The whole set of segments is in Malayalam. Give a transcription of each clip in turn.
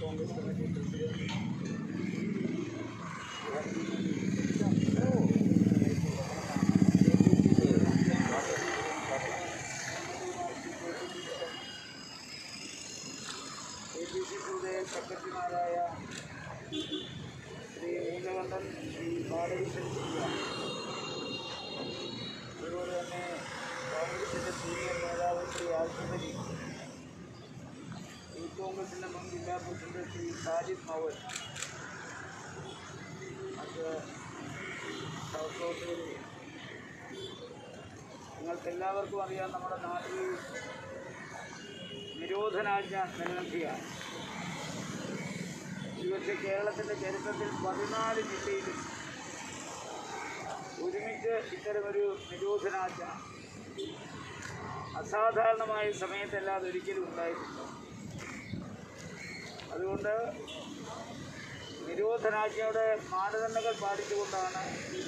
കോൺഗ്രസ് കമ്മിറ്റി പ്രസിഡന്റ് എ പി സി സിയുടെ സെക്രട്ടറിമാരായ ശ്രീ നീലകണ്ഠൻ ശ്രീ ബാലകൃഷ്ണൻ സിംഗ അതുപോലെ തന്നെ കോൺഗ്രസിൻ്റെ സീനിയർ നേതാവ് ശ്രീ ആൽഫലി യൂത്ത് കോൺഗ്രസിൻ്റെ മുൻ ജില്ലാ പ്രസിഡന്റ് ശ്രീ സാജിദ് മവൻ അത് സൗത്തോട്ട് നിങ്ങൾക്കെല്ലാവർക്കും അറിയാം നമ്മുടെ നാട്ടിൽ നിരോധനാജ്ഞ നിലനിൽക്കുകയാണ് ഒരുപക്ഷെ കേരളത്തിൻ്റെ ചരിത്രത്തിൽ പതിനാല് ജില്ലയിലും ഒരുമിച്ച് ഇത്തരമൊരു നിരോധനാജ്ഞ അസാധാരണമായ സമയത്തല്ലാതെ ഒരിക്കലും ഉണ്ടായിട്ടില്ല അതുകൊണ്ട് നിരോധനാജ്ഞയുടെ മാനദണ്ഡങ്ങൾ പാലിച്ചുകൊണ്ടാണ്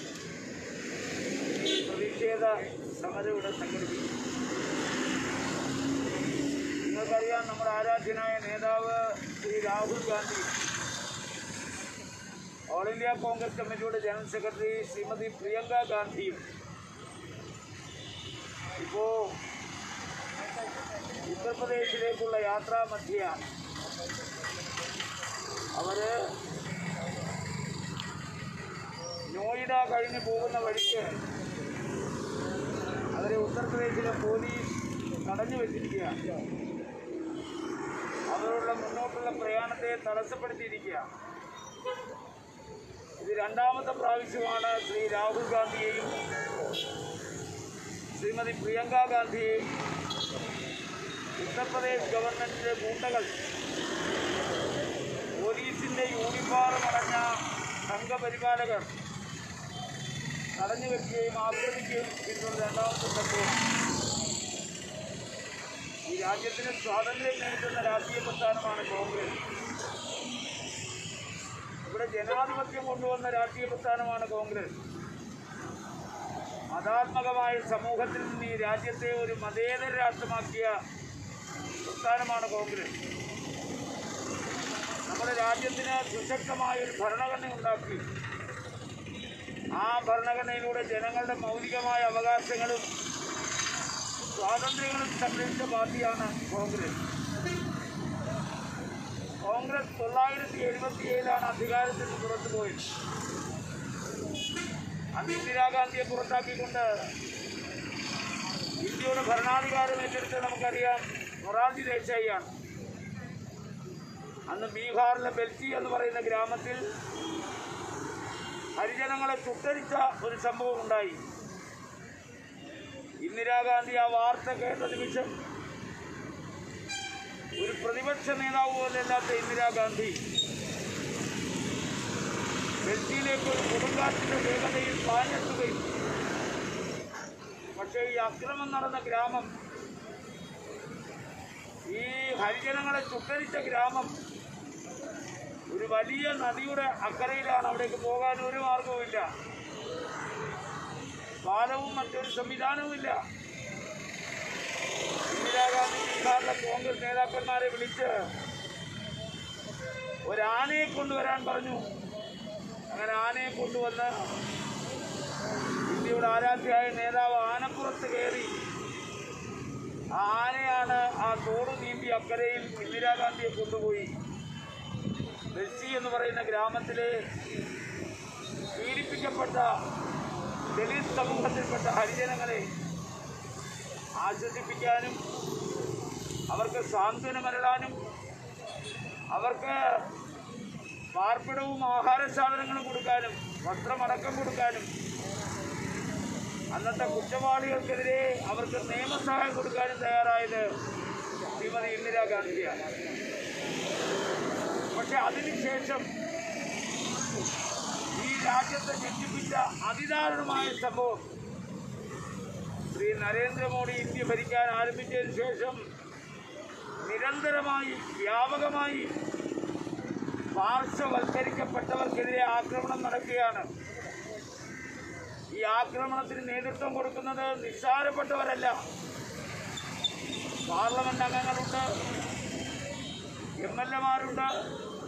ഈ പ്രതിഷേധ സമരം ഇവിടെ സംഘടിപ്പിക്കുന്നത് നിങ്ങൾക്കറിയാം നമ്മുടെ ആരാധ്യനായ നേതാവ് ശ്രീ രാഹുൽ ഗാന്ധി ഓൾ ഇന്ത്യ കോൺഗ്രസ് കമ്മിറ്റിയുടെ ജനറൽ സെക്രട്ടറി ശ്രീമതി പ്രിയങ്ക ഗാന്ധിയും ഇപ്പോൾ ഉത്തർപ്രദേശിലേക്കുള്ള യാത്രാ മധ്യയാണ് അവര് നോയിഡ കഴിഞ്ഞ് പോകുന്ന വഴിക്ക് അവരെ ഉത്തർപ്രദേശിലെ പോലീസ് തടഞ്ഞു വെച്ചിരിക്കുകയാണ് അവരുടെ മുന്നോട്ടുള്ള പ്രയാണത്തെ തടസ്സപ്പെടുത്തിയിരിക്കുകയാണ് ഇത് രണ്ടാമത്തെ പ്രാവശ്യമാണ് ശ്രീ രാഹുൽ ഗാന്ധിയെയും ശ്രീമതി പ്രിയങ്ക ഗാന്ധിയെയും ഉത്തർപ്രദേശ് ഗവൺമെൻറ്റിൻ്റെ ഗൂണ്ടകൾ പോലീസിൻ്റെ യൂണിഫോം അടഞ്ഞ സംഘപരിപാലകർ തടഞ്ഞു വെക്കുകയും ആക്രമിക്കുകയും ചെയ്തിട്ടുള്ള രണ്ടാമത്തെ സംഭവം ഈ രാജ്യത്തിന് സ്വാതന്ത്ര്യം നേടുന്ന രാഷ്ട്രീയ പ്രസ്ഥാനമാണ് കോൺഗ്രസ് ഇവിടെ ജനാധിപത്യം കൊണ്ടുവന്ന രാഷ്ട്രീയ പ്രസ്ഥാനമാണ് കോൺഗ്രസ് മതാത്മകമായ സമൂഹത്തിൽ നിന്ന് ഈ രാജ്യത്തെ ഒരു മതേതര രാഷ്ട്രമാക്കിയ പ്രസ്ഥാനമാണ് കോൺഗ്രസ് നമ്മുടെ രാജ്യത്തിന് സുശക്തമായ ഒരു ഭരണഘടന ഉണ്ടാക്കി ആ ഭരണഘടനയിലൂടെ ജനങ്ങളുടെ മൗലികമായ അവകാശങ്ങളും സ്വാതന്ത്ര്യങ്ങളും സംരക്ഷിച്ച പാർട്ടിയാണ് കോൺഗ്രസ് കോൺഗ്രസ് തൊള്ളായിരത്തി എഴുപത്തി ഏഴിലാണ് അധികാരത്തിൽ നിന്ന് പുറത്തു പോയത് അന്ന് ഇന്ദിരാഗാന്ധിയെ പുറത്താക്കിക്കൊണ്ട് ഇന്ത്യയുടെ ഭരണാധികാരം ഏറ്റെടുത്ത് നമുക്കറിയാം മൊറാർജി ദേശായിയാണ് അന്ന് ബീഹാറിലെ ബെൽറ്റി എന്ന് പറയുന്ന ഗ്രാമത്തിൽ ഹരിജനങ്ങളെ ചുട്ടരിച്ച ഒരു സംഭവം ഉണ്ടായി ഇന്ദിരാഗാന്ധി ആ വാർത്ത കേട്ട നിമിഷം ഒരു പ്രതിപക്ഷ നേതാവ് പോലല്ലാത്ത ഇന്ദിരാഗാന്ധി ഡൽഹിയിലേക്ക് ഒരു കൊടുങ്കാറ്റിന്റെ വേഗതയിൽ പാഞ്ഞെത്തുകയും പക്ഷേ ഈ അക്രമം നടന്ന ഗ്രാമം ഈ ഹരിജനങ്ങളെ ചുട്ടരിച്ച ഗ്രാമം ഒരു വലിയ നദിയുടെ അക്കരയിലാണ് അവിടേക്ക് പോകാൻ ഒരു മാർഗവുമില്ല പാലവും മറ്റൊരു സംവിധാനവുമില്ല ഇന്ദിരാഗാന്ധി ബീഹാറിലെ കോൺഗ്രസ് നേതാക്കന്മാരെ വിളിച്ച് ഒരാനയെ കൊണ്ടുവരാൻ പറഞ്ഞു അങ്ങനെ ആനയെ കൊണ്ടുവന്ന് ഇന്ത്യയുടെ ആരാധ്യയായ നേതാവ് ആനപ്പുറത്ത് കയറി ആ ആനയാണ് ആ തോട് നീന്തി അക്കരയിൽ ഇന്ദിരാഗാന്ധിയെ കൊണ്ടുപോയി ബെൽസി എന്ന് പറയുന്ന ഗ്രാമത്തിലെ പീഡിപ്പിക്കപ്പെട്ട ദലിത് സമൂഹത്തിൽപ്പെട്ട ഹരിജനങ്ങളെ ആശ്വസിപ്പിക്കാനും അവർക്ക് സാന്ത്വനമരളാനും അവർക്ക് പാർപ്പിടവും ആഹാര സാധനങ്ങളും കൊടുക്കാനും വസ്ത്രമടക്കം കൊടുക്കാനും അന്നത്തെ കുറ്റവാളികൾക്കെതിരെ അവർക്ക് നിയമസഹായം കൊടുക്കാനും തയ്യാറായത് ശ്രീമതി ഇന്ദിരാഗാന്ധിയാണ് പക്ഷെ അതിനുശേഷം ഈ രാജ്യത്തെ ഞെട്ടിപ്പിച്ച അതിദാരുണമായ സംഭവം ശ്രീ നരേന്ദ്രമോദി ഇന്ത്യ ഭരിക്കാൻ ആരംഭിച്ചതിന് ശേഷം നിരന്തരമായി വ്യാപകമായി പാർശ്വവൽക്കരിക്കപ്പെട്ടവർക്കെതിരെ ആക്രമണം നടക്കുകയാണ് ഈ ആക്രമണത്തിന് നേതൃത്വം കൊടുക്കുന്നത് നിസ്സാരപ്പെട്ടവരല്ല പാർലമെന്റ് അംഗങ്ങളുണ്ട് എം എൽ എമാരുണ്ട്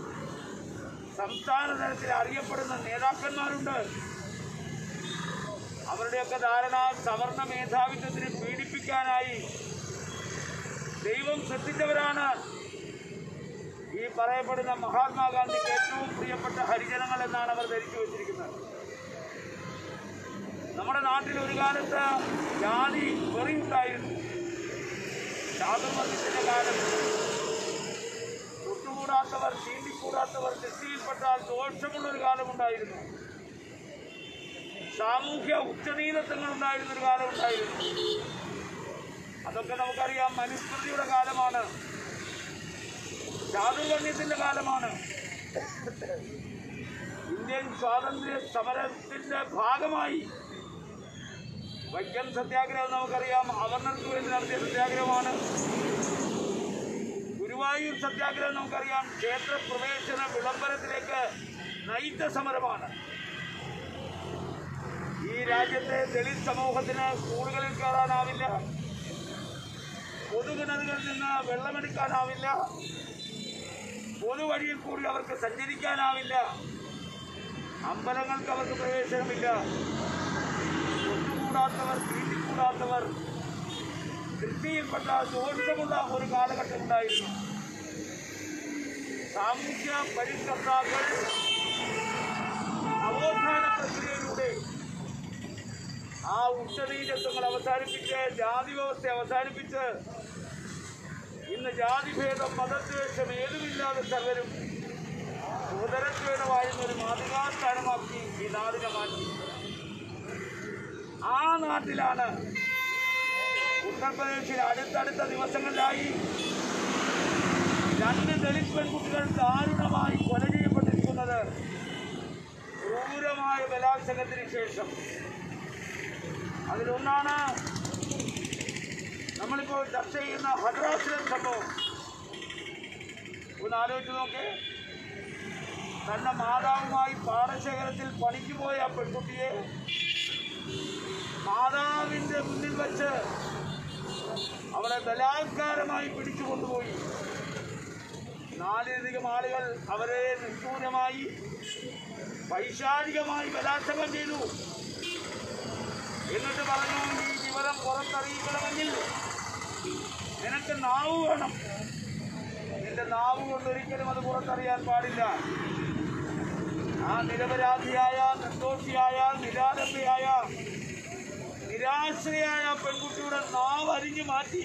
സംസ്ഥാന തലത്തിൽ അറിയപ്പെടുന്ന നേതാക്കന്മാരുണ്ട് അവരുടെയൊക്കെ ധാരണ സവർണ മേധാവിത്വത്തിന് പീഡിപ്പിക്കാനായി ദൈവം സൃഷ്ടിച്ചവരാണ് ഈ പറയപ്പെടുന്ന മഹാത്മാഗാന്ധിക്ക് ഏറ്റവും പ്രിയപ്പെട്ട ഹരിജനങ്ങൾ എന്നാണ് അവർ ധരിച്ചു വച്ചിരിക്കുന്നത് നമ്മുടെ നാട്ടിൽ ഒരു കാലത്ത് ജാതി വെറി ഉണ്ടായിരുന്നു ചാതുർവർണ്ണത്തിന്റെ കാലം തൊട്ടുകൂടാത്തവർ ചീണ്ടിക്കൂടാത്തവർ ദൃഷ്ടിയിൽപ്പെട്ടാൽ ദോഷമുള്ള ഒരു കാലമുണ്ടായിരുന്നു സാമൂഹ്യ ഉച്ചനീതത്വങ്ങൾ ഉണ്ടായിരുന്ന ഒരു കാലം ഉണ്ടായിരുന്നു അതൊക്കെ നമുക്കറിയാം മനുസ്മൃതിയുടെ കാലമാണ് ചാതുർവർണ്ണയത്തിന്റെ കാലമാണ് ഇന്ത്യൻ സ്വാതന്ത്ര്യ സമരത്തിന്റെ ഭാഗമായി വൈക്കം സത്യാഗ്രഹം നമുക്കറിയാം അവർണർക്ക് വേണ്ടി നടത്തിയ സത്യാഗ്രഹമാണ് ഗുരുവായൂർ സത്യാഗ്രഹം നമുക്കറിയാം ക്ഷേത്ര പ്രവേശന വിളംബരത്തിലേക്ക് നയിച്ച സമരമാണ് ഈ രാജ്യത്തെ ദളിത് സമൂഹത്തിന് സ്കൂളുകളിൽ കയറാനാവില്ല പൊതുകിണറുകളിൽ നിന്ന് വെള്ളമെടുക്കാനാവില്ല പൊതുവഴിയിൽ കൂടി അവർക്ക് സഞ്ചരിക്കാനാവില്ല അമ്പലങ്ങൾക്ക് അവർക്ക് പ്രവേശനമില്ല ഒന്നുകൂടാത്തവർ വീട്ടിക്കൂടാത്തവർ കൃഷിയിൽപ്പെട്ട ദോഷമുള്ള ഒരു കാലഘട്ടം ഉണ്ടായിരുന്നു സാമൂഹ്യ പരിഷ്കർത്താക്കൾ നവോത്ഥാന പ്രക്രിയയിലൂടെ ആ ഉച്ചനീചത്വങ്ങൾ അവസാനിപ്പിച്ച് ജാതി വ്യവസ്ഥ അവസാനിപ്പിച്ച് ഇന്ന് ജാതിഭേദം മതദ്വേഷം ഏതുമില്ലാതെ സർവരും സോദരത്വേന വാഴുന്ന ഒരു മാതൃകാസ്ഥാനമാക്കി ഈ നാടിനെ മാറ്റി ആ നാട്ടിലാണ് ഉത്തർപ്രദേശിൽ അടുത്തടുത്ത ദിവസങ്ങളിലായി രണ്ട് ദളിത് പെൺകുട്ടികൾ ദാരുണമായി കൊല ചെയ്യപ്പെട്ടിരിക്കുന്നത് ക്രൂരമായ ബലാത്സംഗത്തിന് ശേഷം അതിലൊന്നാണ് നമ്മളിപ്പോൾ ചർച്ച ചെയ്യുന്ന ഹദ്രാസിലെ സംഭവം ഒന്ന് ആലോചിച്ച് നോക്കേ തന്റെ മാതാവുമായി പാടശേഖരത്തിൽ പണിക്ക് പോയ ആ പെൺകുട്ടിയെ മാതാവിന്റെ മുന്നിൽ വെച്ച് അവളെ ബലാത്കാരമായി പിടിച്ചു കൊണ്ടുപോയി നാലിലധികം ആളുകൾ അവരെ നിഷ്ഠൂരമായി പൈശാചികമായി ബലാത്സംഗം ചെയ്തു എന്നിട്ട് പറഞ്ഞു ഈ വിവരം പുറത്തറിയിക്കണമെങ്കിൽ നിനക്ക് നാവ് വേണം നിന്റെ നാവ് കൊണ്ടൊരിക്കലും അത് പുറത്തറിയാൻ പാടില്ല ആ നിരപരാധിയായ നിർദോഷിയായ നിരാലംബയായ നിരാശ്രയായ പെൺകുട്ടിയുടെ നാവ് അരിഞ്ഞു മാറ്റി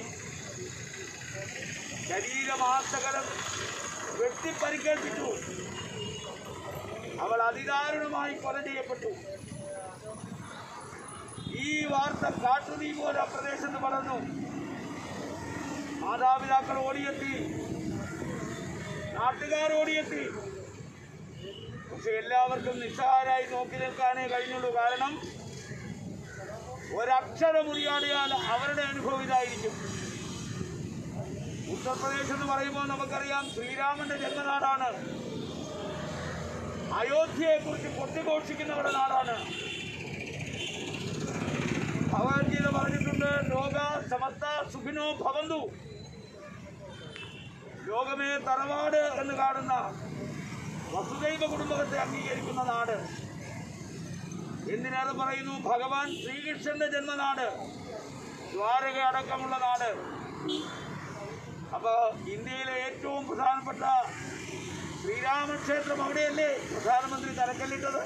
ശരീരമാസകലം വെട്ടിപ്പരിക്കേൽപ്പിച്ചു അവൾ അതിദാരുണമായി കൊല ചെയ്യപ്പെട്ടു ഈ വാർത്ത കാട്ടുതീ പോലെ ആ പ്രദേശത്ത് പടർന്നു മാതാപിതാക്കൾ ഓടിയെത്തി നാട്ടുകാർ ഓടിയെത്തി പക്ഷെ എല്ലാവർക്കും നിസ്സഹാരായി നോക്കി നിൽക്കാനേ കഴിഞ്ഞുള്ളൂ കാരണം ഒരക്ഷരം മുറിയാടിയാൽ അവരുടെ അനുഭവം ഇതായിരിക്കും ഉത്തർപ്രദേശ് എന്ന് പറയുമ്പോൾ നമുക്കറിയാം ശ്രീരാമന്റെ ജന്മനാടാണ് അയോധ്യയെ കുറിച്ച് കൊട്ടിഘോഷിക്കുന്നവരുടെ നാടാണ് ഭഗവത്ഗീത പറഞ്ഞിട്ടുണ്ട് ലോക സമസ്ത സുഖിനോ ഭവന്തു ലോകമേ തറവാട് എന്ന് കാണുന്ന വസുദൈവ കുടുംബത്തെ അംഗീകരിക്കുന്ന നാട് എന്തിനേറെ പറയുന്നു ഭഗവാൻ ശ്രീകൃഷ്ണന്റെ ജന്മനാട് ദ്വാരക അടക്കമുള്ള നാട് അപ്പൊ ഇന്ത്യയിലെ ഏറ്റവും പ്രധാനപ്പെട്ട ശ്രീരാമക്ഷേത്രം അവിടെയല്ലേ പ്രധാനമന്ത്രി തലക്കല്ലിട്ടത്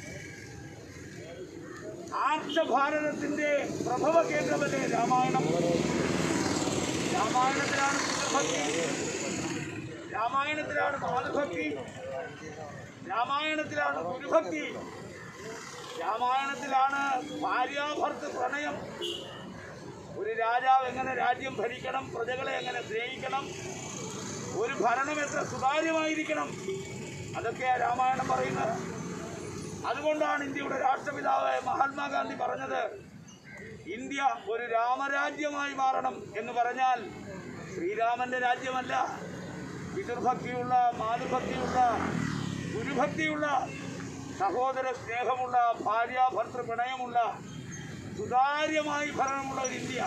ആർഷഭാരതത്തിന്റെ പ്രഭവ കേന്ദ്രമല്ലേ രാമായണം രാമായണത്തിലാണ് പിതൃഭക്തി രാമായണത്തിലാണ് മാതൃഭക്തി രാമായണത്തിലാണ് ഗുരുഭക്തി രാമായണത്തിലാണ് ഭാര്യാഭർത്ത് പ്രണയം ഒരു രാജാവ് എങ്ങനെ രാജ്യം ഭരിക്കണം പ്രജകളെ എങ്ങനെ സ്നേഹിക്കണം ഒരു ഭരണം എത്ര സുതാര്യമായിരിക്കണം അതൊക്കെയാ രാമായണം പറയുന്നത് അതുകൊണ്ടാണ് ഇന്ത്യയുടെ രാഷ്ട്രപിതാവായ മഹാത്മാഗാന്ധി പറഞ്ഞത് ഇന്ത്യ ഒരു രാമരാജ്യമായി മാറണം എന്ന് പറഞ്ഞാൽ ശ്രീരാമന്റെ രാജ്യമല്ല പിതൃഭക്തിയുള്ള മാതൃഭക്തിയുള്ള ഗുരുഭക്തിയുള്ള സഹോദര സ്നേഹമുള്ള ഭാര്യ ഭർത്തൃ പ്രണയമുള്ള സുതാര്യമായി ഭരണമുള്ള ഒരു ഇന്ത്യ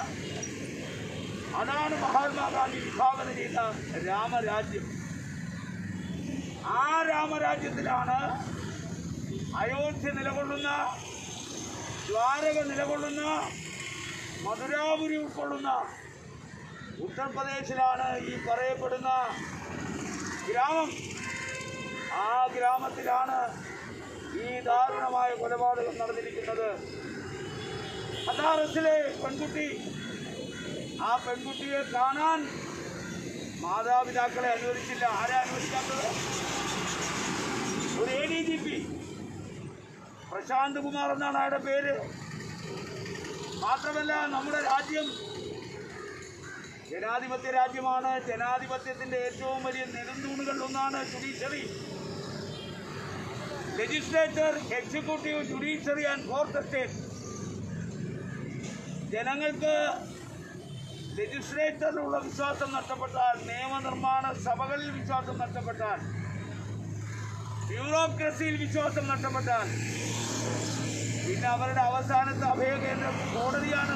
അതാണ് മഹാത്മാഗാന്ധി വിഭാവന ചെയ്ത രാമരാജ്യം ആ രാമരാജ്യത്തിലാണ് അയോധ്യ നിലകൊള്ളുന്ന ദ്വാരക നിലകൊള്ളുന്ന മധുരാപുരി ഉൾക്കൊള്ളുന്ന ഉത്തർപ്രദേശിലാണ് ഈ പറയപ്പെടുന്ന ഗ്രാമം ആ ഗ്രാമത്തിലാണ് ഈ ദാരുണമായ കൊലപാതകം നടന്നിരിക്കുന്നത് ഹദാറസിലെ പെൺകുട്ടി ആ പെൺകുട്ടിയെ കാണാൻ മാതാപിതാക്കളെ അനുവദിച്ചില്ല ആരെ അനുവദിക്കാത്തത് ഒരു A D G P Prashant Kumar എന്നാണ് അയാളുടെ പേര് മാത്രമല്ല നമ്മുടെ രാജ്യം ജനാധിപത്യ രാജ്യമാണ് ജനാധിപത്യത്തിന്റെ ഏറ്റവും വലിയ നെടുന്തൂണുകളിൽ ഒന്നാണ് judiciary legislature executive judiciary and fourth estate ജനങ്ങൾക്ക് ലെജിസ്ലേച്ചറിലുള്ള വിശ്വാസം നഷ്ടപ്പെട്ടാൽ നിയമനിർമ്മാണ സഭകളിൽ വിശ്വാസം നഷ്ടപ്പെട്ടാൽ ബ്യൂറോക്രസിയിൽ വിശ്വാസം നഷ്ടപ്പെട്ടാൽ പിന്നെ അവരുടെ അവസാനത്തെ അഭയകേന്ദ്രം കോടതിയാണ്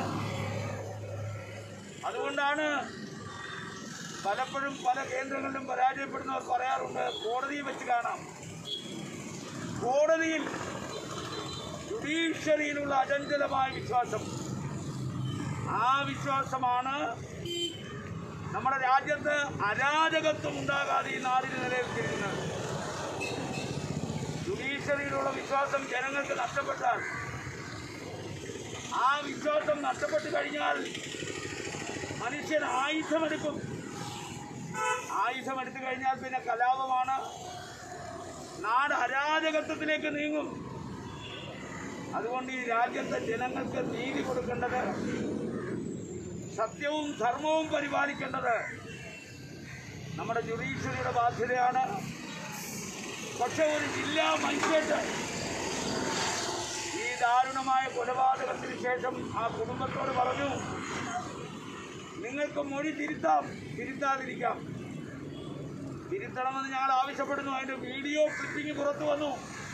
അതുകൊണ്ടാണ് പലപ്പോഴും പല കേന്ദ്രങ്ങളിലും പരാജയപ്പെടുന്നവർ പറയാറുണ്ട് കോടതിയെ വെച്ച് കാണാം കോടതിയിൽ ജുഡീഷ്യറിയിലുള്ള അചഞ്ചലമായ വിശ്വാസം ആ വിശ്വാസമാണ് നമ്മുടെ രാജ്യത്ത് അരാജകത്വം ഉണ്ടാകാതെ ഈ നാടിന് നിലനിൽക്കുന്നത് ജുഡീഷ്യറിയിലുള്ള വിശ്വാസം ജനങ്ങൾക്ക് നഷ്ടപ്പെട്ടാൽ ആ വിശ്വാസം നഷ്ടപ്പെട്ടു കഴിഞ്ഞാൽ മനുഷ്യൻ ആയുധമെടുക്കും ആയുധമെടുത്തു കഴിഞ്ഞാൽ പിന്നെ കലാപമാണ് നാട് അരാജകത്വത്തിലേക്ക് നീങ്ങും അതുകൊണ്ട് ഈ രാജ്യത്തെ ജനങ്ങൾക്ക് നീതി കൊടുക്കേണ്ടത് സത്യവും ധർമ്മവും പരിപാലിക്കേണ്ടത് നമ്മുടെ ജുഡീഷ്യറിയുടെ ബാധ്യതയാണ് പക്ഷെ ഒരു ജില്ലാ മജിസ്ട്രേറ്റ് ഈ ദാരുണമായ കൊലപാതകത്തിന് ശേഷം ആ കുടുംബത്തോട് പറഞ്ഞു നിങ്ങൾക്ക് മൊഴി തിരുത്താം തിരുത്താതിരിക്കാം തിരുത്തണമെന്ന് ഞങ്ങൾ ആവശ്യപ്പെടുന്നു അതിന്റെ വീഡിയോ ക്ലിപ്പിംഗ് പുറത്തു വന്നു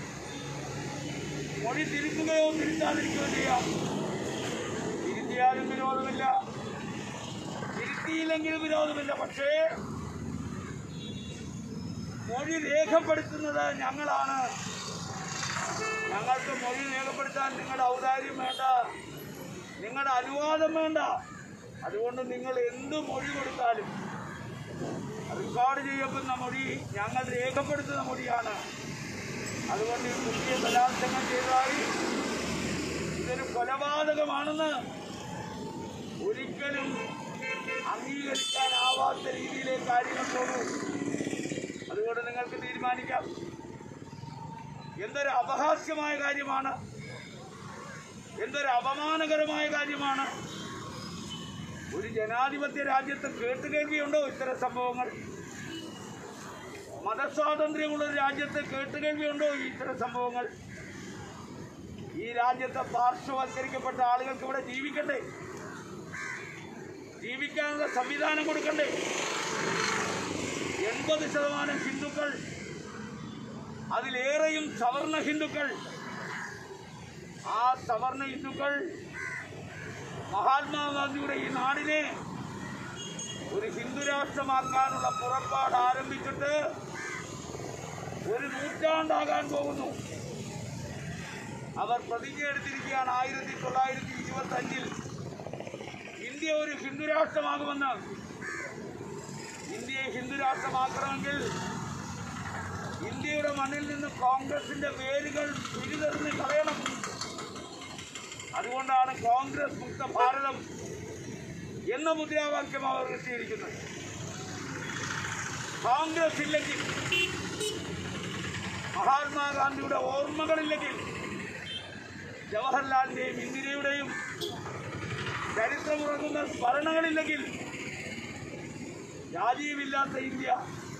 മൊഴി തിരുത്തുകയോ തിരുത്താതിരിക്കുകയോ ചെയ്യാം തിരുത്തിയാലും വിരോധമില്ല തിരുത്തിയില്ലെങ്കിലും വിരോധമില്ല പക്ഷേ മൊഴി രേഖപ്പെടുത്തുന്നത് ഞങ്ങളാണ് ഞങ്ങൾക്ക് മൊഴി രേഖപ്പെടുത്താൻ നിങ്ങളുടെ ഔദാര്യം വേണ്ട നിങ്ങളുടെ അനുവാദം വേണ്ട അതുകൊണ്ട് നിങ്ങൾ എന്ത് മൊഴി കൊടുത്താലും റെക്കോർഡ് ചെയ്യപ്പെടുന്ന മൊഴി ഞങ്ങൾ രേഖപ്പെടുത്തുന്ന മൊഴിയാണ് അതുകൊണ്ട് ഈ കുട്ടിയെ ബലാത്സംഗം ചെയ്തതായി ഇതൊരു കൊലപാതകമാണെന്ന് ഒരിക്കലും അംഗീകരിക്കാനാവാത്ത രീതിയിലെ കാര്യങ്ങൾ തോന്നൂ അതുകൊണ്ട് നിങ്ങൾക്ക് തീരുമാനിക്കാം എന്തൊരു അപഹാസ്യമായ കാര്യമാണ് എന്തൊരു അപമാനകരമായ കാര്യമാണ് ഒരു ജനാധിപത്യ രാജ്യത്ത് കേട്ടുകേൾവിയുണ്ടോ ഇത്തരം സംഭവങ്ങൾ മതസ്വാതന്ത്ര്യമുള്ള ഒരു രാജ്യത്ത് കേട്ടുകേൾവിയുണ്ടോ ഈ ഇത്തരം സംഭവങ്ങൾ ഈ രാജ്യത്തെ പാർശ്വവൽക്കരിക്കപ്പെട്ട ആളുകൾക്ക് ഇവിടെ ജീവിക്കണ്ടേ ജീവിക്കാനുള്ള സംവിധാനം കൊടുക്കണ്ടേ എൺപത് ശതമാനം ഹിന്ദുക്കൾ അതിലേറെയും സവർണ ഹിന്ദുക്കൾ ആ സവർണ ഹിന്ദുക്കൾ മഹാത്മാഗാന്ധിയുടെ ഈ നാടിനെ ഒരു ഹിന്ദു രാഷ്ട്രമാക്കാനുള്ള പുറപ്പാട് ആരംഭിച്ചിട്ട് ഒരു നൂറ്റാണ്ടാകാൻ പോകുന്നു അവർ പ്രതിജ്ഞ എടുത്തിരിക്കുകയാണ് ആയിരത്തി തൊള്ളായിരത്തി ഇരുപത്തി അഞ്ചിൽ ഇന്ത്യ ഒരു ഹിന്ദു രാഷ്ട്രമാകുമെന്ന് ഇന്ത്യയെ ഹിന്ദു രാഷ്ട്രമാക്കണമെങ്കിൽ ഇന്ത്യയുടെ മണ്ണിൽ നിന്ന് കോൺഗ്രസിന്റെ വേരുകൾ പിരിതെറിഞ്ഞ് കളയണം അതുകൊണ്ടാണ് കോൺഗ്രസ് മുക്ത ഭാരതം എന്ന മുദ്രാവാക്യം അവർ എത്തിയിരിക്കുന്നത് കോൺഗ്രസ് ഇല്ലെങ്കിൽ മഹാത്മാഗാന്ധിയുടെ ഓർമ്മകളില്ലെങ്കിൽ ജവഹർലാലിന്റെയും ഇന്ദിരയുടെയും ചരിത്രമുറങ്ങുന്ന സ്മരണകളില്ലെങ്കിൽ രാജീവില്ലാത്ത ഇന്ത്യ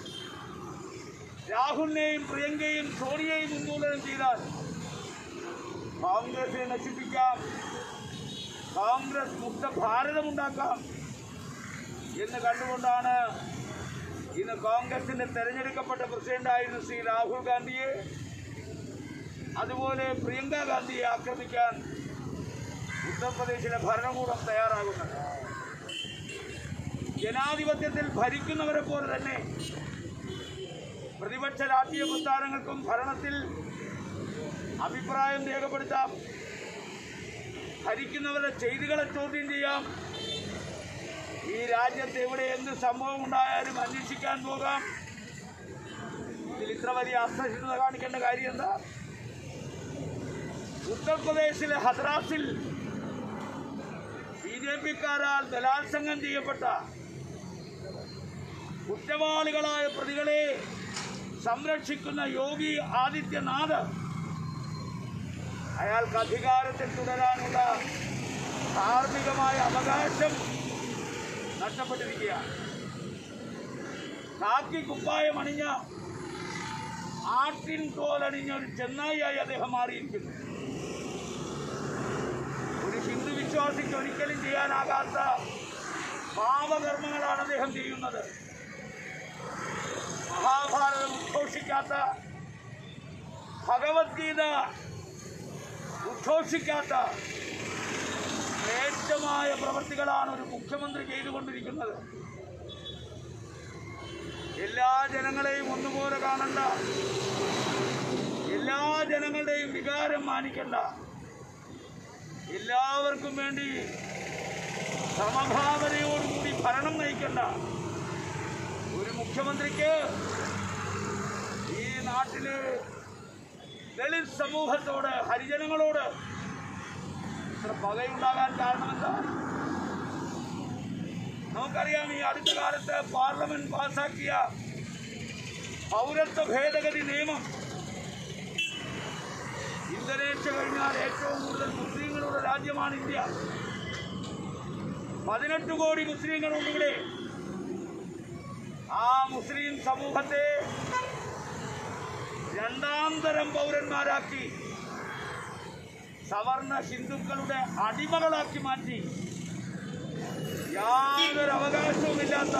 രാഹുലിനെയും പ്രിയങ്കയും സോണിയയും ഉന്മൂലനം ചെയ്താൽ കോൺഗ്രസിനെ നശിപ്പിക്കാം കോൺഗ്രസ് മുക്ത ഭാരതമുണ്ടാക്കാം എന്ന് കണ്ടുകൊണ്ടാണ് ഇന്ന് കോൺഗ്രസിന്റെ തെരഞ്ഞെടുക്കപ്പെട്ട പ്രസിഡന്റായിരുന്ന ശ്രീ രാഹുൽ ഗാന്ധിയെ അതുപോലെ പ്രിയങ്ക ഗാന്ധിയെ ആക്രമിക്കാൻ ഉത്തർപ്രദേശിലെ ഭരണകൂടം തയ്യാറാകുന്നത് ജനാധിപത്യത്തിൽ ഭരിക്കുന്നവരെ പോലെ തന്നെ പ്രതിപക്ഷ രാഷ്ട്രീയ പ്രസ്ഥാനങ്ങൾക്കും ഭരണത്തിൽ അഭിപ്രായം രേഖപ്പെടുത്താം ഭരിക്കുന്നവരുടെ ചെയ്തികളെ ചോദ്യം ചെയ്യാം ഈ രാജ്യത്ത് എവിടെ എന്ത് സംഭവം ഉണ്ടായാലും അന്വേഷിക്കാൻ പോകാം ഇതിൽ ഇത്ര വലിയ അസഹിഷ്ണുത കാണിക്കേണ്ട കാര്യം എന്താ ഉത്തർപ്രദേശിലെ ഹദ്രാസിൽ ബി ജെ പിക്കാരാൽ ബലാത്സംഗം ചെയ്യപ്പെട്ട കുറ്റവാളികളായ പ്രതികളെ സംരക്ഷിക്കുന്ന യോഗി ആദിത്യനാഥ് അയാൾക്ക് അധികാരത്തിൽ തുടരാനുള്ള ധാർമ്മികമായ അവകാശം നഷ്ടപ്പെട്ടിരിക്കുകയാണ് കാക്കി കുപ്പായം അണിഞ്ഞ ആട്ടിൻ തോലണിഞ്ഞ ഒരു ചെന്നായിയായി അദ്ദേഹം മാറിയിരിക്കുന്നു ഒരു ഹിന്ദു വിശ്വാസിക്ക് ഒരിക്കലും ചെയ്യാനാകാത്ത പാപകർമ്മങ്ങളാണ് അദ്ദേഹം ചെയ്യുന്നത് മഹാഭാരതം ഉദ്ഘോഷിക്കാത്ത ഭഗവത്ഗീത ഉദ്ഘോഷിക്കാത്ത ശ്രേഷ്ഠമായ പ്രവൃത്തികളാണ് ഒരു മുഖ്യമന്ത്രി ചെയ്തുകൊണ്ടിരിക്കുന്നത് എല്ലാ ജനങ്ങളെയും ഒന്നുപോലെ കാണണ്ട എല്ലാ ജനങ്ങളുടെയും വികാരം മാനിക്കണ്ട എല്ലാവർക്കും വേണ്ടി സമഭാവനയോടുകൂടി ഭരണം നയിക്കണ്ട ഒരു മുഖ്യമന്ത്രിക്ക് ഈ നാട്ടില് ദളിത് സമൂഹത്തോട് ഹരിജനങ്ങളോട് ഇത്ര പകയുണ്ടാകാൻ കാരണമെന്താ നമുക്കറിയാം ഈ അടുത്ത കാലത്ത് പാർലമെന്റ് പാസാക്കിയ പൗരത്വ ഭേദഗതി നിയമം ഇന്തോനേഷ്യ കഴിഞ്ഞാൽ ഏറ്റവും കൂടുതൽ മുസ്ലിങ്ങളുടെ രാജ്യമാണ് ഇന്ത്യ പതിനെട്ട് കോടി മുസ്ലിങ്ങളുണ്ട് ഇവിടെ ആ മുസ്ലിം സമൂഹത്തെ രണ്ടാം തരം പൗരന്മാരാക്കി സവർണ ഹിന്ദുക്കളുടെ അടിമകളാക്കി മാറ്റി യാതൊരു അവകാശവുമില്ലാത്ത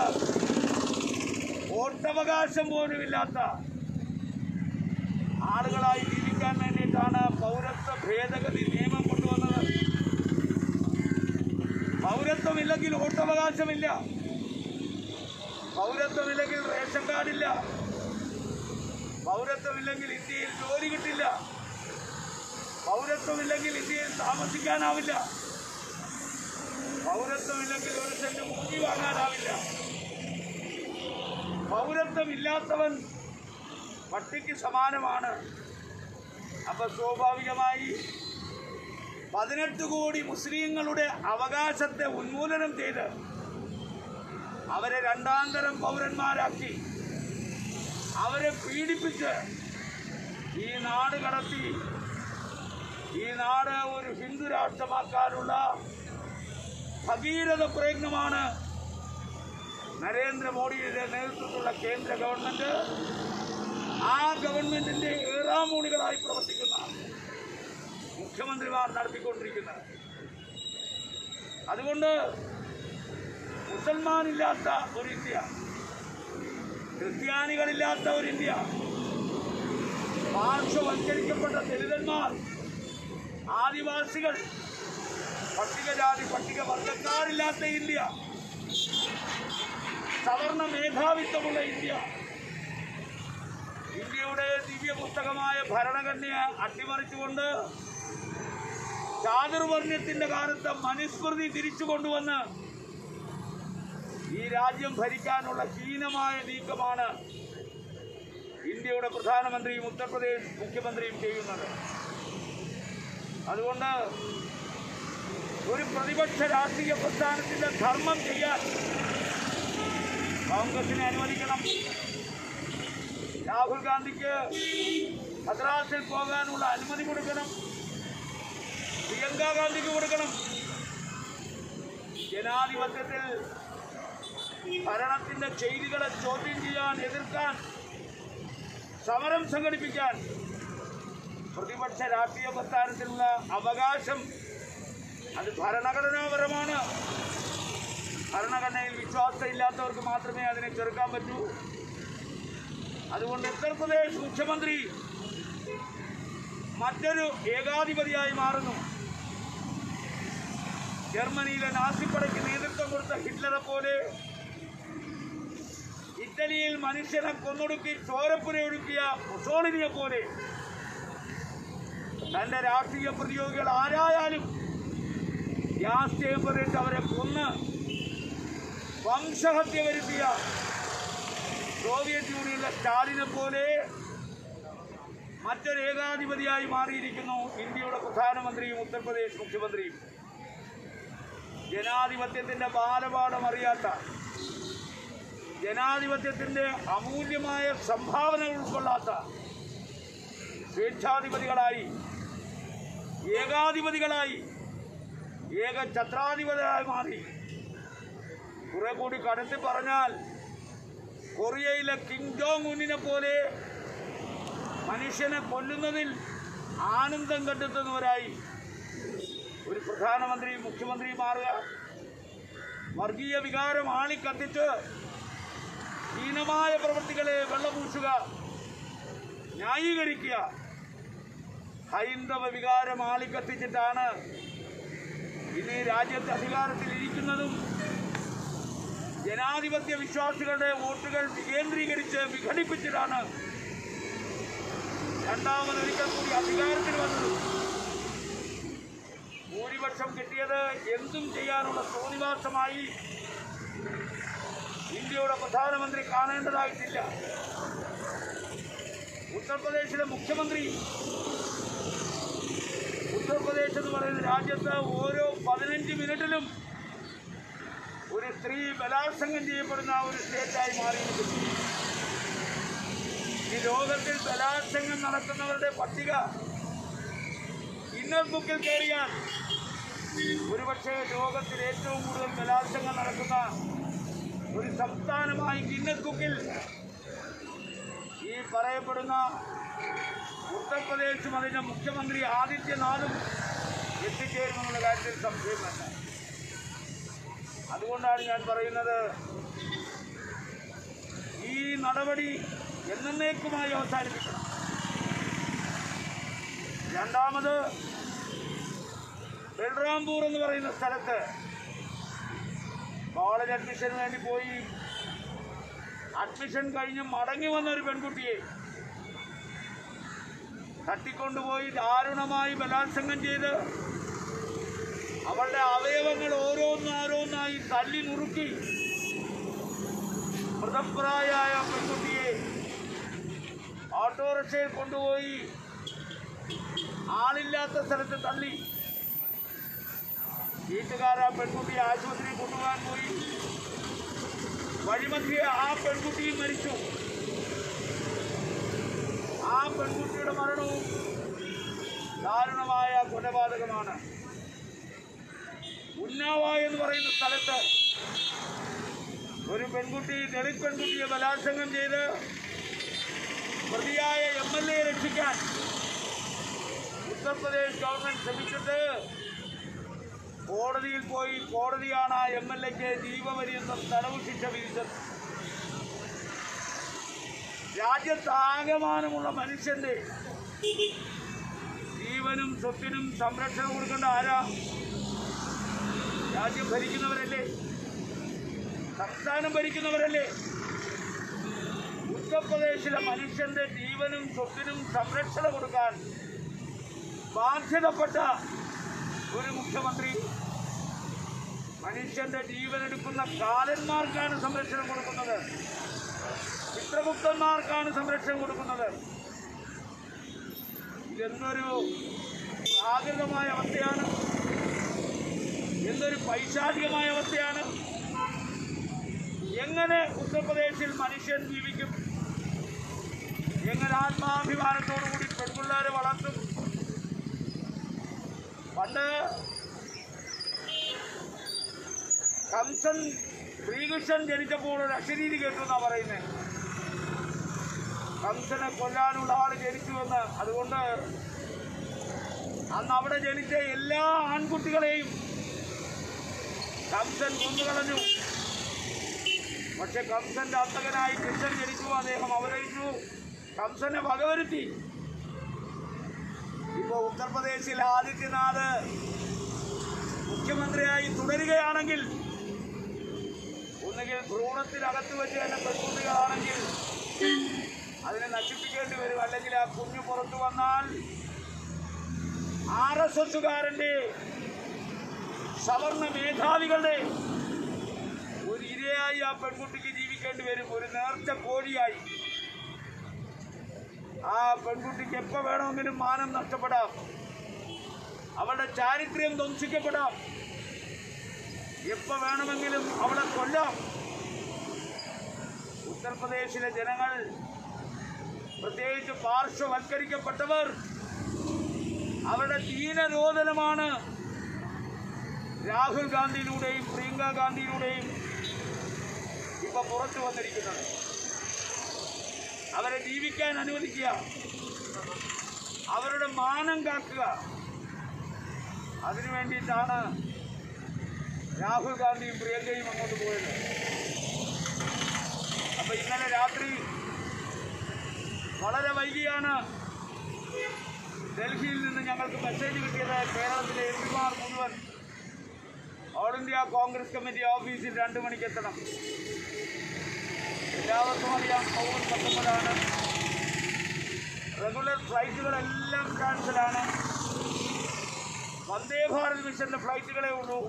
വോട്ടവകാശം പോലുമില്ലാത്ത ആളുകളായി ജീവിക്കാൻ വേണ്ടിയിട്ടാണ് പൗരത്വ ഭേദഗതി നിയമം കൊണ്ടുവന്നത് പൗരത്വമില്ലെങ്കിൽ വോട്ടവകാശമില്ല പൗരത്വമില്ലെങ്കിൽ റേഷൻ കാർഡില്ല പൗരത്വമില്ലെങ്കിൽ ഇന്ത്യയിൽ ജോലി കിട്ടില്ല പൗരത്വമില്ലെങ്കിൽ ഇന്ത്യയിൽ താമസിക്കാനാവില്ല പൗരത്വമില്ലെങ്കിൽ ഒരു സെന്റ് ഭൂമി വാങ്ങാനാവില്ല പൗരത്വമില്ലാത്തവൻ പട്ടിക്ക് സമാനമാണ് അപ്പൊ സ്വാഭാവികമായി പതിനെട്ട് കോടി മുസ്ലിങ്ങളുടെ അവകാശത്തെ ഉന്മൂലനം ചെയ്ത് അവരെ രണ്ടാം തരം പൗരന്മാരാക്കി അവരെ പീഡിപ്പിച്ച് ഈ നാട് കടത്തി ഈ നാട് ഒരു ഹിന്ദു രാഷ്ട്രമാക്കാനുള്ള ഭഗീരഥ പ്രയത്നമാണ് നരേന്ദ്രമോദിയുടെ നേതൃത്വത്തിലുള്ള കേന്ദ്ര ഗവൺമെന്റ് ആ ഗവൺമെന്റിന്റെ ഏറാമൂണികളായി പ്രവർത്തിക്കുന്ന മുഖ്യമന്ത്രിമാർ നടത്തിക്കൊണ്ടിരിക്കുന്നത് അതുകൊണ്ട് മുസൽമാനില്ലാത്ത ഒരു ഇന്ത്യ ക്രിസ്ത്യാനികളില്ലാത്ത ഒരു ഇന്ത്യ പാർശ്വവൽക്കരിക്കപ്പെട്ട ദലിതന്മാർ ആദിവാസികൾ പട്ടികജാതി പട്ടിക വർഗക്കാരില്ലാത്ത ഇന്ത്യ സവർണ മേധാവിത്വമുള്ള ഇന്ത്യ ഇന്ത്യയുടെ ദിവ്യ പുസ്തകമായ ഭരണഘടനയെ അട്ടിമറിച്ചുകൊണ്ട് ചാതുർവർണ്ണയത്തിന്റെ കാലത്ത് മനുസ്മൃതി തിരിച്ചു കൊണ്ടുവന്ന് ഈ രാജ്യം ഭരിക്കാനുള്ള ഹീനമായ നീക്കമാണ് ഇന്ത്യയുടെ പ്രധാനമന്ത്രിയും ഉത്തർപ്രദേശ് മുഖ്യമന്ത്രിയും ചെയ്യുന്നത് അതുകൊണ്ട് ഒരു പ്രതിപക്ഷ രാഷ്ട്രീയ പ്രസ്ഥാനത്തിന്റെ ധർമ്മം ചെയ്യാൻ കോൺഗ്രസിനെ അനുവദിക്കണം രാഹുൽ ഗാന്ധിക്ക് മദ്രാസിൽ പോകാനുള്ള അനുമതി കൊടുക്കണം പ്രിയങ്ക ഗാന്ധിക്ക് കൊടുക്കണം ജനാധിപത്യത്തിൽ ഭരണത്തിന്റെ ചെയ്തികളെ ചോദ്യം ചെയ്യാൻ എതിർക്കാൻ സമരം സംഘടിപ്പിക്കാൻ പ്രതിപക്ഷ രാഷ്ട്രീയ പ്രസ്ഥാനത്തിനുള്ള അവകാശം അത് ഭരണഘടനാപരമാണ് ഭരണഘടനയിൽ വിശ്വാസമില്ലാത്തവർക്ക് മാത്രമേ അതിനെ ചെറുക്കാൻ പറ്റൂ അതുകൊണ്ട് ഉത്തർപ്രദേശ് മുഖ്യമന്ത്രി മറ്റൊരു ഏകാധിപതിയായി മാറുന്നു ജർമ്മനിയിലെ നാസിപ്പടയ്ക്ക് നേതൃത്വം കൊടുത്ത ഹിറ്റ്ലറെ പോലെ ഇറ്റലി ഇറ്റലിയിൽ മനുഷ്യനെ കൊന്നൊടുക്കി ചോരപ്പുര ഒഴുക്കിയ മുസോളിനിയെ പോലെ തന്റെ രാഷ്ട്രീയ പ്രതിയോഗികൾ ആരായാലും ഗ്യാസ് ചേമ്പറിട്ട് അവരെ കൊന്ന് വംശഹത്യ വരുത്തിയ സോവിയറ്റ് യൂണിയനിലെ സ്റ്റാലിനെ പോലെ മറ്റൊരു ഏകാധിപതിയായി മാറിയിരിക്കുന്നു ഇന്ത്യയുടെ പ്രധാനമന്ത്രിയും ഉത്തർപ്രദേശ് മുഖ്യമന്ത്രിയും ജനാധിപത്യത്തിന്റെ ബാലപാഠം അറിയാത്ത ജനാധിപത്യത്തിന്റെ അമൂല്യമായ സംഭാവനകൾ ഉൾക്കൊള്ളാത്ത സ്വേച്ഛാധിപതികളായി ഏകാധിപതികളായി ഏക ഛത്രാധിപതികളായി മാറി കുറെ കൂടി കടത്തി പറഞ്ഞാൽ കൊറിയയിലെ കിങ് ജോങ് ഉന്നിനെ പോലെ മനുഷ്യനെ കൊല്ലുന്നതിൽ ആനന്ദം കണ്ടെത്തുന്നവരായി ഒരു പ്രധാനമന്ത്രി മുഖ്യമന്ത്രി മാറുക വർഗീയ വികാരം ആളിക്കത്തിച്ച് ഹീനമായ പ്രവൃത്തികളെ വെള്ളപൂശുക ന്യായീകരിക്കുക ഹൈന്ദവ വികാരം ആളിക്കത്തിച്ചിട്ടാണ് ഇന്ന് ഈ രാജ്യത്ത് അധികാരത്തിൽ ഇരിക്കുന്നതും ജനാധിപത്യ വിശ്വാസികളുടെ വോട്ടുകൾ വികേന്ദ്രീകരിച്ച് വിഘടിപ്പിച്ചിട്ടാണ് രണ്ടാമതൊരിക്കൽ കൂടി അധികാരത്തിൽ വന്നത് ഭൂരിപക്ഷം കിട്ടിയത് എന്തും ചെയ്യാനുള്ള തോന്നിവാസമായി ഇന്ത്യയുടെ പ്രധാനമന്ത്രി കാണേണ്ടതായിട്ടില്ല ഉത്തർപ്രദേശിലെ മുഖ്യമന്ത്രി ഉത്തർപ്രദേശ് എന്ന് പറയുന്ന രാജ്യത്ത് ഓരോ പതിനഞ്ച് മിനിറ്റിലും ഒരു സ്ത്രീ ബലാത്സംഗം ചെയ്യപ്പെടുന്ന ഒരു സ്റ്റേറ്റായി മാറിയിരിക്കുന്നു ഈ ലോകത്തിൽ ബലാത്സംഗം നടക്കുന്നവരുടെ പട്ടിക ഇന്നർ ബുക്കിൽ കയറിയാൽ ഒരുപക്ഷെ ലോകത്തിൽ ഏറ്റവും കൂടുതൽ ബലാത്സംഗം നടക്കുന്ന ഒരു സംസ്ഥാനമായി ഗിന്നസ് ബുക്കിൽ ഈ പറയപ്പെടുന്ന ഉത്തർപ്രദേശും അതിൻ്റെ മുഖ്യമന്ത്രി ആദിത്യനാഥും എത്തിച്ചേരുമെന്നുള്ള കാര്യത്തിൽ സംശയം വേണ്ട അതുകൊണ്ടാണ് ഞാൻ പറയുന്നത് ഈ നടപടി എന്നേക്കുമായി അവസാനിപ്പിക്കണം രണ്ടാമത് ബൽറാംപൂർ എന്ന് പറയുന്ന സ്ഥലത്ത് കോളേജ് അഡ്മിഷന് വേണ്ടി പോയി അഡ്മിഷൻ കഴിഞ്ഞ് മടങ്ങി വന്ന ഒരു പെൺകുട്ടിയെ തട്ടിക്കൊണ്ടുപോയി ദാരുണമായി ബലാത്സംഗം ചെയ്ത് അവളുടെ അവയവങ്ങൾ ഓരോന്നോരോന്നായി തല്ലി നുറുക്കി മൃതപ്രായായ പെൺകുട്ടിയെ ഓട്ടോറിക്ഷയിൽ കൊണ്ടുപോയി ആളില്ലാത്ത സ്ഥലത്ത് തള്ളി വീട്ടുകാർ ആ പെൺകുട്ടിയെ ആശുപത്രിയിൽ കൊണ്ടുപോകാൻ പോയി വഴിമധ്യേ ആ പെൺകുട്ടിയും മരിച്ചു ആ പെൺകുട്ടിയുടെ മരണവും ദാരുണമായ കൊലപാതകമാണ് ഉന്നാവ എന്ന് പറയുന്ന സ്ഥലത്ത് ഒരു പെൺകുട്ടി ദളിത് പെൺകുട്ടിയെ ബലാത്സംഗം ചെയ്ത് പ്രതിയായ എം എൽ എ രക്ഷിക്കാൻ ഉത്തർപ്രദേശ് ഗവൺമെന്റ് ശ്രമിച്ചിട്ട് കോടതിയിൽ പോയി കോടതിയാണ് ആ എം എൽ എക്ക് ജീവപര്യന്തം തടവ് ശിക്ഷ വിധിച്ചത് രാജ്യത്താകമാനമുള്ള മനുഷ്യന്റെ ജീവനും സ്വത്തിനും സംരക്ഷണം കൊടുക്കേണ്ട ആരാ രാജ്യം ഭരിക്കുന്നവരല്ലേ സംസ്ഥാനം ഭരിക്കുന്നവരല്ലേ ഉത്തർപ്രദേശിലെ മനുഷ്യന്റെ ജീവനും സ്വത്തിനും സംരക്ഷണം കൊടുക്കാൻ ബാധ്യതപ്പെട്ട ഒരു മുഖ്യമന്ത്രി മനുഷ്യന്റെ ജീവനെടുക്കുന്ന കാലന്മാർക്കാണ് സംരക്ഷണം കൊടുക്കുന്നത് ചിത്രഗുപ്തന്മാർക്കാണ് സംരക്ഷണം കൊടുക്കുന്നത് ഇതെന്തൊരു പ്രാകൃതമായ അവസ്ഥയാണ് എന്തൊരു പൈശാചികമായ അവസ്ഥയാണ് എങ്ങനെ ഉത്തർപ്രദേശിൽ മനുഷ്യൻ ജീവിക്കും എങ്ങനെ ആത്മാഭിമാനത്തോടുകൂടി പെൺപിള്ളേരെ വളർത്തും പണ്ട് കംസൻ ശ്രീകൃഷ്ണൻ ജനിച്ചപ്പോൾ ഒരു അശരീരി കേട്ടു എന്നാ പറയുന്നത് കംസനെ കൊല്ലാനുള്ള ആള് ജനിച്ചുവെന്ന് അതുകൊണ്ട് അന്ന് അവിടെ ജനിച്ച എല്ലാ ആൺകുട്ടികളെയും കംസൻ കൊന്നുകളഞ്ഞു പക്ഷെ കംസന്റെ അന്തകനായി കൃഷ്ണൻ ജനിച്ചു അദ്ദേഹം അവതരിച്ചു കംസനെ വകവരുത്തി ഇപ്പൊ ഉത്തർപ്രദേശിൽ ആദിത്യനാഥ് മുഖ്യമന്ത്രിയായി തുടരുകയാണെങ്കിൽ ഒന്ന് ഒന്നുകിൽ ഭ്രൂണത്തിനകത്ത് വെച്ച് തന്നെ പെൺകുട്ടികളാണെങ്കിൽ അതിനെ നശിപ്പിക്കേണ്ടി വരും അല്ലെങ്കിൽ ആ കുഞ്ഞു പുറത്തു വന്നാൽ ആർ എസ് എസുകാരൻ്റെ സവർണ മേധാവികളുടെ ഒരു ഇരയായി ആ പെൺകുട്ടിക്ക് ജീവിക്കേണ്ടി വരും ഒരു നേർച്ച കോഴിയായി ആ പെൺകുട്ടിക്ക് എപ്പോ വേണമെങ്കിലും മാനം നഷ്ടപ്പെടാം അവളുടെ ചാരിത്രം ധ്വംസിക്കപ്പെടാം എപ്പോ വേണമെങ്കിലും അവളെ കൊല്ലാം ഉത്തർപ്രദേശിലെ ജനങ്ങൾ പ്രത്യേകിച്ച് പാർശ്വവൽക്കരിക്കപ്പെട്ടവർ അവരുടെ ദീനരോധനമാണ് രാഹുൽ ഗാന്ധിയിലൂടെയും പ്രിയങ്ക ഗാന്ധിയിലൂടെയും ഇപ്പൊ പുറത്തു വന്നിരിക്കുന്നത് അവരെ ജീവിക്കാൻ അനുവദിക്കുക അവരുടെ മാനം കാക്കുക അതിനു വേണ്ടിയിട്ടാണ് രാഹുൽ ഗാന്ധിയും പ്രിയങ്കയും അങ്ങോട്ട് പോയത് അപ്പൊ ഇന്നലെ രാത്രി വളരെ വൈകിയാണ് ഡൽഹിയിൽ നിന്ന് ഞങ്ങൾക്ക് മെസ്സേജ് കിട്ടിയത് കേരളത്തിലെ എം പിമാർ മുഴുവൻ ഓൾ ഇന്ത്യ കോൺഗ്രസ് കമ്മിറ്റി ഓഫീസിൽ രണ്ടു മണിക്ക് എത്തണം എല്ലാവർക്കും അറിയാം കോവിഡ് പത്തൊമ്പതാണ് റെഗുലർ ഫ്ലൈറ്റുകളെല്ലാം ക്യാൻസലാണ് വന്ദേ ഭാരത് മിഷന്റെ ഫ്ലൈറ്റുകളേ ഉള്ളൂ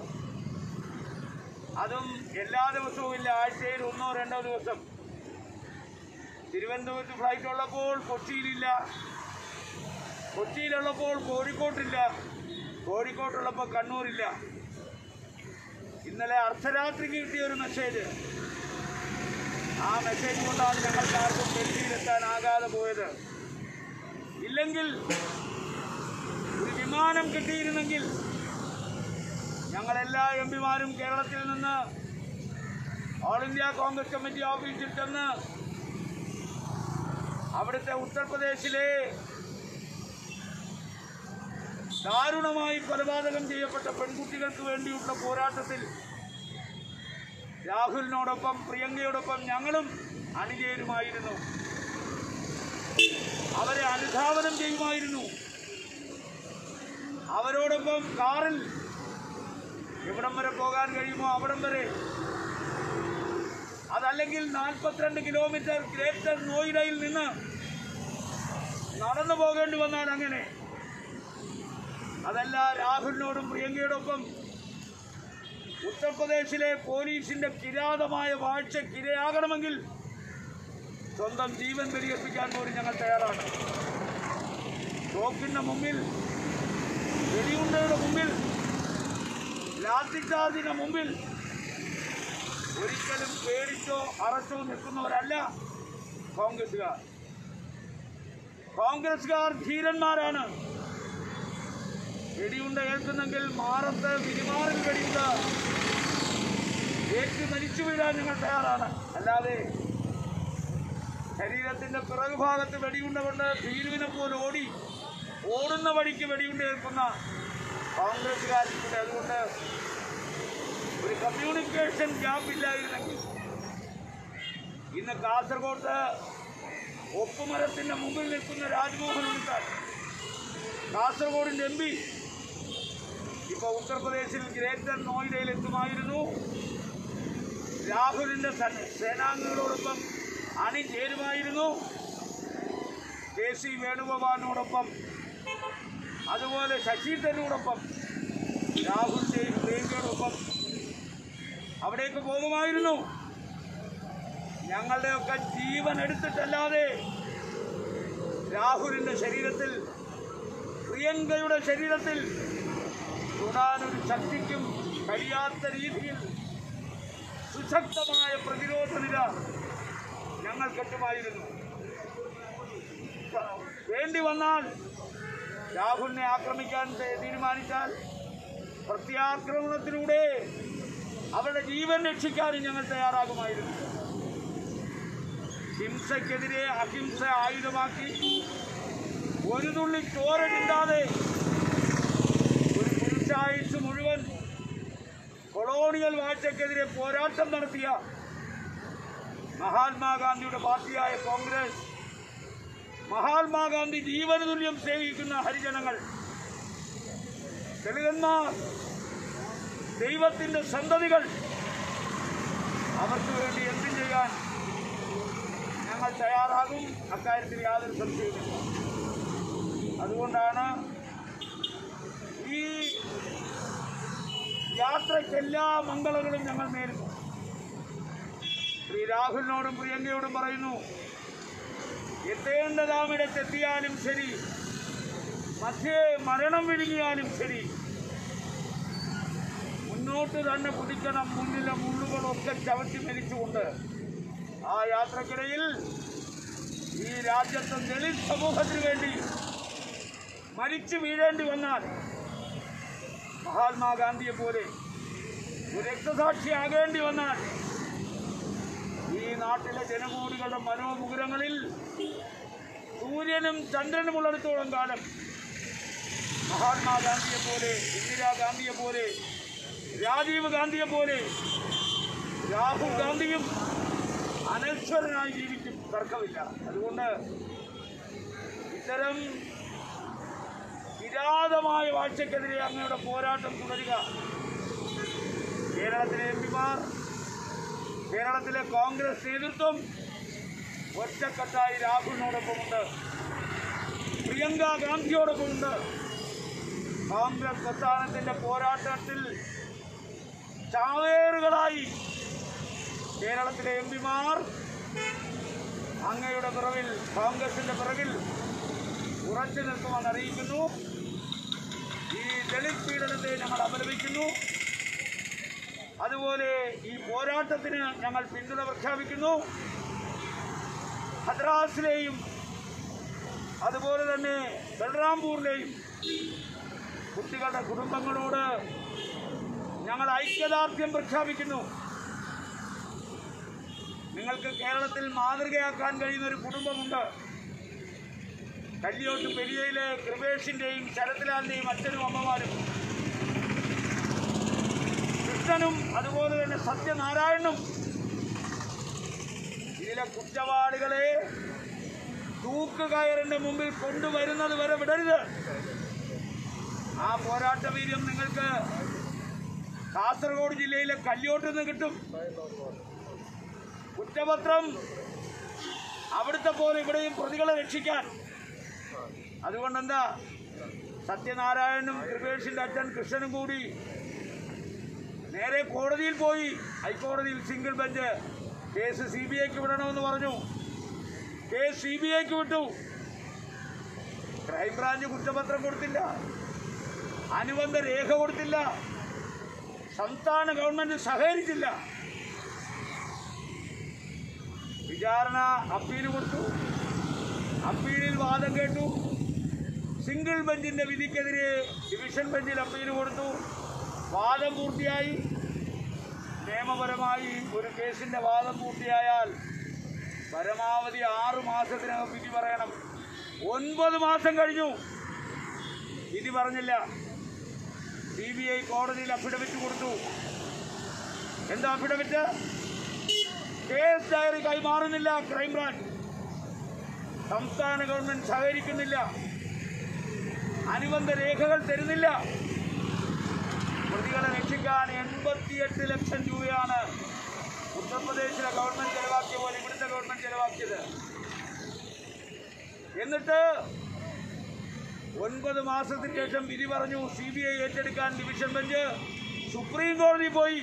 അതും എല്ലാ ദിവസവും ഇല്ല ആഴ്ചയിൽ ഒന്നോ രണ്ടോ ദിവസം തിരുവനന്തപുരത്ത് ഫ്ലൈറ്റ് ഉള്ളപ്പോൾ കൊച്ചിയിലില്ല കൊച്ചിയിലുള്ളപ്പോൾ കോഴിക്കോട്ടില്ല കോഴിക്കോട്ടുള്ളപ്പോൾ കണ്ണൂരില്ല ഇന്നലെ അർദ്ധരാത്രിക്ക് കിട്ടിയ ഒരു മെസ്സേജ് ആ മെസ്സേജ് കൊണ്ടാണ് ഞങ്ങൾക്ക് ആർക്കും ഡൽഹിയിലെത്താനാകാതെ പോയത് ഇല്ലെങ്കിൽ ഒരു വിമാനം കിട്ടിയിരുന്നെങ്കിൽ ഞങ്ങളെല്ലാ എം പിമാരും കേരളത്തിൽ നിന്ന് ഓൾ ഇന്ത്യ കോൺഗ്രസ് കമ്മിറ്റി ഓഫീസിൽ ചെന്ന് അവിടുത്തെ ഉത്തർപ്രദേശിലെ ദാരുണമായി കൊലപാതകം ചെയ്യപ്പെട്ട പെൺകുട്ടികൾക്ക് വേണ്ടിയുള്ള പോരാട്ടത്തിൽ രാഹുലിനോടൊപ്പം പ്രിയങ്കയോടൊപ്പം ഞങ്ങളും അണിചേരുമായിരുന്നു അവരെ അനുധാവനം ചെയ്യുമായിരുന്നു അവരോടൊപ്പം കാറിൽ എവിടം വരെ പോകാൻ കഴിയുമോ അവിടം വരെ അതല്ലെങ്കിൽ നാൽപ്പത്തിരണ്ട് കിലോമീറ്റർ ഗ്രേറ്റർ നോയിഡയിൽ നിന്ന് നടന്നു പോകേണ്ടി വന്നാൽ അങ്ങനെ അതല്ല രാഹുലിനോടും പ്രിയങ്കയോടൊപ്പം ഉത്തർപ്രദേശിലെ പോലീസിന്റെ കിരാതമായ വാഴ്ചയ്ക്ക് ഇരയാകണമെങ്കിൽ സ്വന്തം ജീവൻ ബലിയർപ്പിക്കാൻ പോലും ഞങ്ങൾ തയ്യാറാണ് തോക്കിന്റെ മുമ്പിൽ വെടിയുണ്ടയുടെ മുമ്പിൽ ലാത്തി ചാർജിന്റെ മുമ്പിൽ ഒരിക്കലും പേടിച്ചോ അറച്ചോ നിൽക്കുന്നവരല്ല കോൺഗ്രസുകാർ കോൺഗ്രസുകാർ ധീരന്മാരാണ് വെടിയുണ്ട ഏൽക്കുന്നെങ്കിൽ മാറത്ത് വിരിമാറിൽ വെടിയുണ്ട ഏറ്റു മരിച്ചു വീഴാൻ ഞങ്ങൾ തയ്യാറാണ് അല്ലാതെ ശരീരത്തിന്റെ പിറകു ഭാഗത്ത് വെടിയുണ്ട കൊണ്ട് ഭീരുവിനെ പോലെ ഓടി ഓടുന്ന വഴിക്ക് വെടിയുണ്ട ഏൽക്കുന്ന കോൺഗ്രസുകാരിലൂടെ അതുകൊണ്ട് ഒരു കമ്മ്യൂണിക്കേഷൻ ഗ്യാപ്പ് ഇല്ലായിരുന്നെങ്കിൽ ഇന്ന് കാസർഗോഡ് ഒപ്പുമരത്തിന്റെ മുമ്പിൽ നിൽക്കുന്ന രാജ്മോഹൻ ഉണ്ണിത്താൻ കാസർഗോഡിന്റെ എം പി ഇപ്പൊ ഉത്തർപ്രദേശിൽ ഗ്രേറ്റർ നോയിഡയിൽ എത്തുമായിരുന്നു രാഹുലിന്റെ സന- സേനാംഗങ്ങളോടൊപ്പം അണിചേരുമായിരുന്നു കെ സി വേണുഗോപാലിനോടൊപ്പം അതുപോലെ ശശി തരൂരോടൊപ്പം രാഹുലിന്റെയും പ്രിയങ്കയോടൊപ്പം അവിടേക്ക് പോകുമായിരുന്നു ഞങ്ങളുടെയൊക്കെ ജീവൻ എടുത്തിട്ടല്ലാതെ രാഹുലിന്റെ ശരീരത്തിൽ പ്രിയങ്കയുടെ ശരീരത്തിൽ തൊടാനൊരു ശക്തിക്കും കഴിയാത്ത രീതിയിൽ സുശക്തമായ പ്രതിരോധ നില ഞങ്ങൾ കെട്ടുമായിരുന്നു വേണ്ടി വന്നാൽ രാഹുലിനെ ആക്രമിക്കാൻ തെ- തീരുമാനിച്ചാൽ പ്രത്യാക്രമണത്തിലൂടെ അവരുടെ ജീവൻ രക്ഷിക്കാനും ഞങ്ങൾ തയ്യാറാകുമായിരുന്നു ഹിംസയ്ക്കെതിരെ അഹിംസ ആയുധമാക്കി ഒരു തുള്ളി ചോര ചിന്താതെ ഒരു പുരുഷായുസ് മുഴുവൻ കൊളോണിയൽ വാഴ്ചക്കെതിരെ പോരാട്ടം നടത്തിയ മഹാത്മാഗാന്ധിയുടെ പാർട്ടിയായ കോൺഗ്രസ് മഹാത്മാഗാന്ധി ജീവന തുല്യം സേവിക്കുന്ന ഹരിജനങ്ങൾ ദളിതന്മാർ ദൈവത്തിന്റെ സന്തതികൾ അവർക്ക് വേണ്ടി എന്തും ചെയ്യാൻ ഞങ്ങൾ തയ്യാറാകും അക്കാര്യത്തിൽ യാതൊരു സംശയവുമില്ല അതുകൊണ്ടാണ് ഈ യാത്രയ്ക്ക് എല്ലാ മംഗളങ്ങളും ഞങ്ങൾ നേരുന്നു ശ്രീ രാഹുലിനോടും പ്രിയങ്കയോടും പറയുന്നു എത്തേണ്ടതാമിടത്തെത്തിയാലും ശരി മധ്യേ മരണം വിഴുങ്ങിയാലും ശരി മുന്നോട്ട് തന്നെ കുതിക്കണം മുന്നിലെ മുള്ളുകളൊക്കെ ചവിട്ടി മരിച്ചുകൊണ്ട് ആ യാത്രക്കിടയിൽ ഈ രാജ്യത്തെ ദളിത് സമൂഹത്തിന് വേണ്ടി മരിച്ചു വീഴേണ്ടി വന്നാൽ മഹാത്മാഗാന്ധിയെ പോലെ ഒരു രക്തസാക്ഷിയാകേണ്ടി വന്നാൽ ഈ നാട്ടിലെ ജനകോടികളുടെ മനോമുകുരങ്ങളിൽ സൂര്യനും ചന്ദ്രനും ഉള്ളിടത്തോളം കാലം മഹാത്മാഗാന്ധിയെ പോലെ ഇന്ദിരാഗാന്ധിയെ പോലെ രാജീവ് ഗാന്ധിയെ പോലെ രാഹുൽ ഗാന്ധിയും അനശ്വരനായി ജീവിക്കും തർക്കമില്ല അതുകൊണ്ട് ഇത്തരം കിരാതമായ വാഴ്ചക്കെതിരെ അങ്ങയുടെ പോരാട്ടം തുടരുക കേരളത്തിലെ എം പിമാർ കേരളത്തിലെ കോൺഗ്രസ് നേതൃത്വം ഒറ്റക്കെട്ടായി രാഹുലിനോടൊപ്പമുണ്ട് പ്രിയങ്ക ഗാന്ധിയോടൊപ്പമുണ്ട് കോൺഗ്രസ് പ്രസ്ഥാനത്തിന്റെ പോരാട്ടത്തിൽ ചാവേറുകളായി കേരളത്തിലെ എം പിമാർ അങ്ങയുടെ പിറവിൽ കോൺഗ്രസിന്റെ പിറകിൽ ഉറച്ചു നിൽക്കുമെന്ന് അറിയിക്കുന്നു ഈ ദളിത് പീഡനത്തെ ഞങ്ങൾ അപലപിക്കുന്നു അതുപോലെ ഈ പോരാട്ടത്തിന് ഞങ്ങൾ പിന്തുണ പ്രഖ്യാപിക്കുന്നു ഹദ്രാസിലെയും അതുപോലെ തന്നെ ബൽറാംപൂരിലെയും കുട്ടികളുടെ കുടുംബങ്ങളോട് ഞങ്ങൾ ഐക്യദാർഢ്യം പ്രഖ്യാപിക്കുന്നു നിങ്ങൾക്ക് കേരളത്തിൽ മാതൃകയാക്കാൻ കഴിയുന്ന ഒരു കുടുംബമുണ്ട് കല്യോട്ട് പെരിയയിലെ കൃപേഷിന്റെയും ശരത്ലാലിന്റെയും അച്ഛനും അമ്മമാരും കൃഷ്ണനും അതുപോലെ തന്നെ സത്യനാരായണനും ഇതിലെ കുറ്റവാളികളെ തൂക്കുകയറിന്റെ മുമ്പിൽ കൊണ്ടുവരുന്നത് വരെ വിടരുത് ആ പോരാട്ട വീര്യം നിങ്ങൾക്ക് കാസർഗോഡ് ജില്ലയിലെ കല്യോട്ടിൽ നിന്ന് കിട്ടും കുറ്റപത്രം അവിടുത്തെ പോലെ ഇവിടെയും പ്രതികളെ രക്ഷിക്കാൻ അതുകൊണ്ട് എന്താ സത്യനാരായണനും കൃപേഷിന്റെ അച്ഛൻ കൃഷ്ണനും കൂടി നേരെ കോടതിയിൽ പോയി ഹൈക്കോടതിയിൽ single bench case C B ഐക്ക് വിടണമെന്ന് പറഞ്ഞു കേസ് സി ബി ഐക്ക് വിട്ടു ക്രൈംബ്രാഞ്ച് കുറ്റപത്രം കൊടുത്തില്ല അനുബന്ധ രേഖ കൊടുത്തില്ല സംസ്ഥാന ഗവൺമെന്റ് സഹകരിച്ചില്ല വിചാരണ അപ്പീൽ കൊടുത്തു അപ്പീലിൽ വാദം കേട്ടു സിംഗിൾ ബെഞ്ചിന്റെ വിധിക്കെതിരെ ഡിവിഷൻ ബെഞ്ചിൽ അപ്പീൽ കൊടുത്തു വാദം പൂർത്തിയായി നിയമപരമായി ഒരു കേസിന്റെ വാദം പൂർത്തിയായാൽ പരമാവധി ആറ് മാസത്തിനകം വിധി പറയണം ഒൻപത് മാസം കഴിഞ്ഞു വിധി പറഞ്ഞില്ല സി ബി ഐ കോടതിയിൽ അഫിഡവിറ്റ് കൊടുത്തു എന്താ അഫിഡവിറ്റ് കേസ് ഡയറി കൈമാറുന്നില്ല ക്രൈംബ്രാഞ്ച് സംസ്ഥാന ഗവൺമെന്റ് സഹകരിക്കുന്നില്ല അനുബന്ധ രേഖകൾ തരുന്നില്ല പ്രതികളെ രക്ഷിക്കാൻ എൺപത്തിയെട്ട് ലക്ഷം രൂപയാണ് ഉത്തർപ്രദേശിലെ ഗവൺമെന്റ് ചെലവാക്കിയ പോലെ ഇവിടുത്തെ ഗവൺമെന്റ് ചെലവാക്കിയത് എന്നിട്ട് ഒൻപത് മാസത്തിന് ശേഷം വിധി പറഞ്ഞു സി ബി ഐ ഏറ്റെടുക്കാൻ ഡിവിഷൻ ബെഞ്ച് സുപ്രീം കോടതി പോയി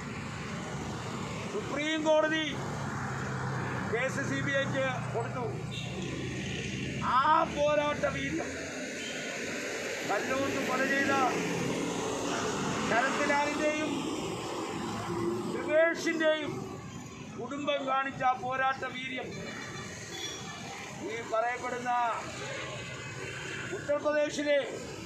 സുപ്രീം കോടതി കേസ് സി ബി ഐക്ക് കൊടുത്തു ആ പോരാട്ട വീര്യം കല്ലോട്ട് കൊല ചെയ്ത ശരത്ലാലിൻ്റെയും കൃപേഷിൻ്റെയും കുടുംബം കാണിച്ച ആ പോരാട്ട വീര്യം ഈ പറയപ്പെടുന്ന ഉത്തർപ്രദേശിലെ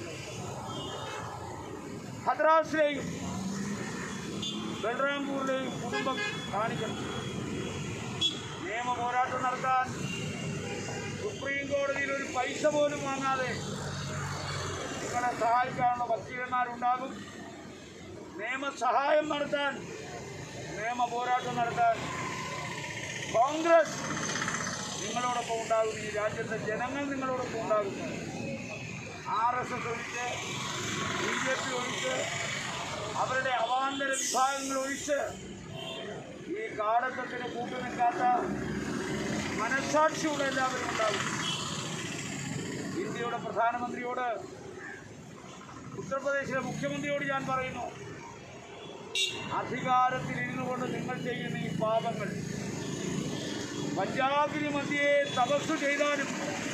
ഹദ്രാസിലെയും ബൽറാംപൂരിലെയും കുടുംബം കാണിക്കണം നിയമ പോരാട്ടം നടത്താൻ സുപ്രീം കോടതിയിൽ ഒരു പൈസ പോലും വാങ്ങാതെ നിങ്ങളെ സഹായിക്കാനുള്ള വക്കീലന്മാരുണ്ടാകും നിയമസഹായം നടത്താൻ നിയമ പോരാട്ടം നടത്താൻ കോൺഗ്രസ് നിങ്ങളോടൊപ്പം ഉണ്ടാകും ഈ രാജ്യത്തെ ജനങ്ങൾ നിങ്ങളോടൊപ്പം ഉണ്ടാകും ആർ എസ് എസ് ഒഴിച്ച് ബി ജെ പി ഒഴിച്ച് അവരുടെ അവാന്തര വിഭാഗങ്ങൾ ഒഴിച്ച് ഈ കാടത്തത്തിന് കൂട്ടുനിൽക്കാത്ത മനസ്സാക്ഷിയുള്ള എല്ലാവരും ഉണ്ടാകും ഇന്ത്യയുടെ പ്രധാനമന്ത്രിയോട് ഉത്തർപ്രദേശിലെ മുഖ്യമന്ത്രിയോട് ഞാൻ പറയുന്നു അധികാരത്തിൽ ഇരുന്നു കൊണ്ട് നിങ്ങൾ ചെയ്യുന്ന ഈ പാപങ്ങൾ പഞ്ചാബിന് മധ്യേ തപസ് ചെയ്താലും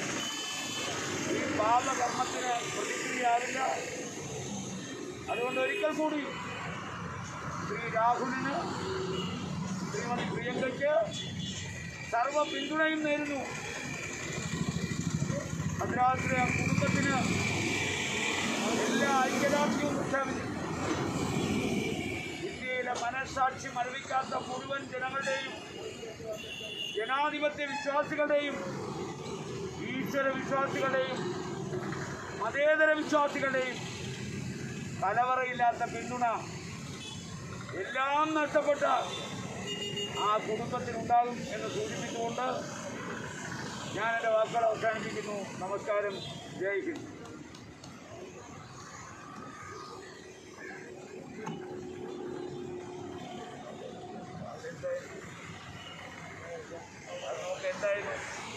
ഈ പാപകർമ്മത്തിന് പ്രതിക്രിയയാവില്ല അതുകൊണ്ട് ഒരിക്കൽ കൂടി ശ്രീ രാഹുലിന് ശ്രീമതി പ്രിയങ്കയ്ക്ക് സർവ പിന്തുണയും നേരുന്നു മദ്രാസിലെ കുടുംബത്തിന് എല്ലാ ഐക്യദാർഢ്യവും പ്രഖ്യാപിച്ചു ഇന്ത്യയിലെ മനസ്സാക്ഷി മരവിക്കാത്ത മുഴുവൻ ജനങ്ങളുടെയും ജനാധിപത്യ വിശ്വാസികളുടെയും ഈശ്വര വിശ്വാസികളുടെയും മതേതര വിശ്വാസികളുടെയും കലവറയില്ലാത്ത പിന്തുണ എല്ലാം നഷ്ടപ്പെട്ട ആ കുടുംബത്തിനുണ്ടാകും എന്ന് സൂചിപ്പിച്ചുകൊണ്ട് ഞാൻ എൻ്റെ വാക്കുകൾ അവസാനിപ്പിക്കുന്നു നമസ്കാരം ജയ് ഹിന്ദ് അത് നമുക്ക് എന്തായാലും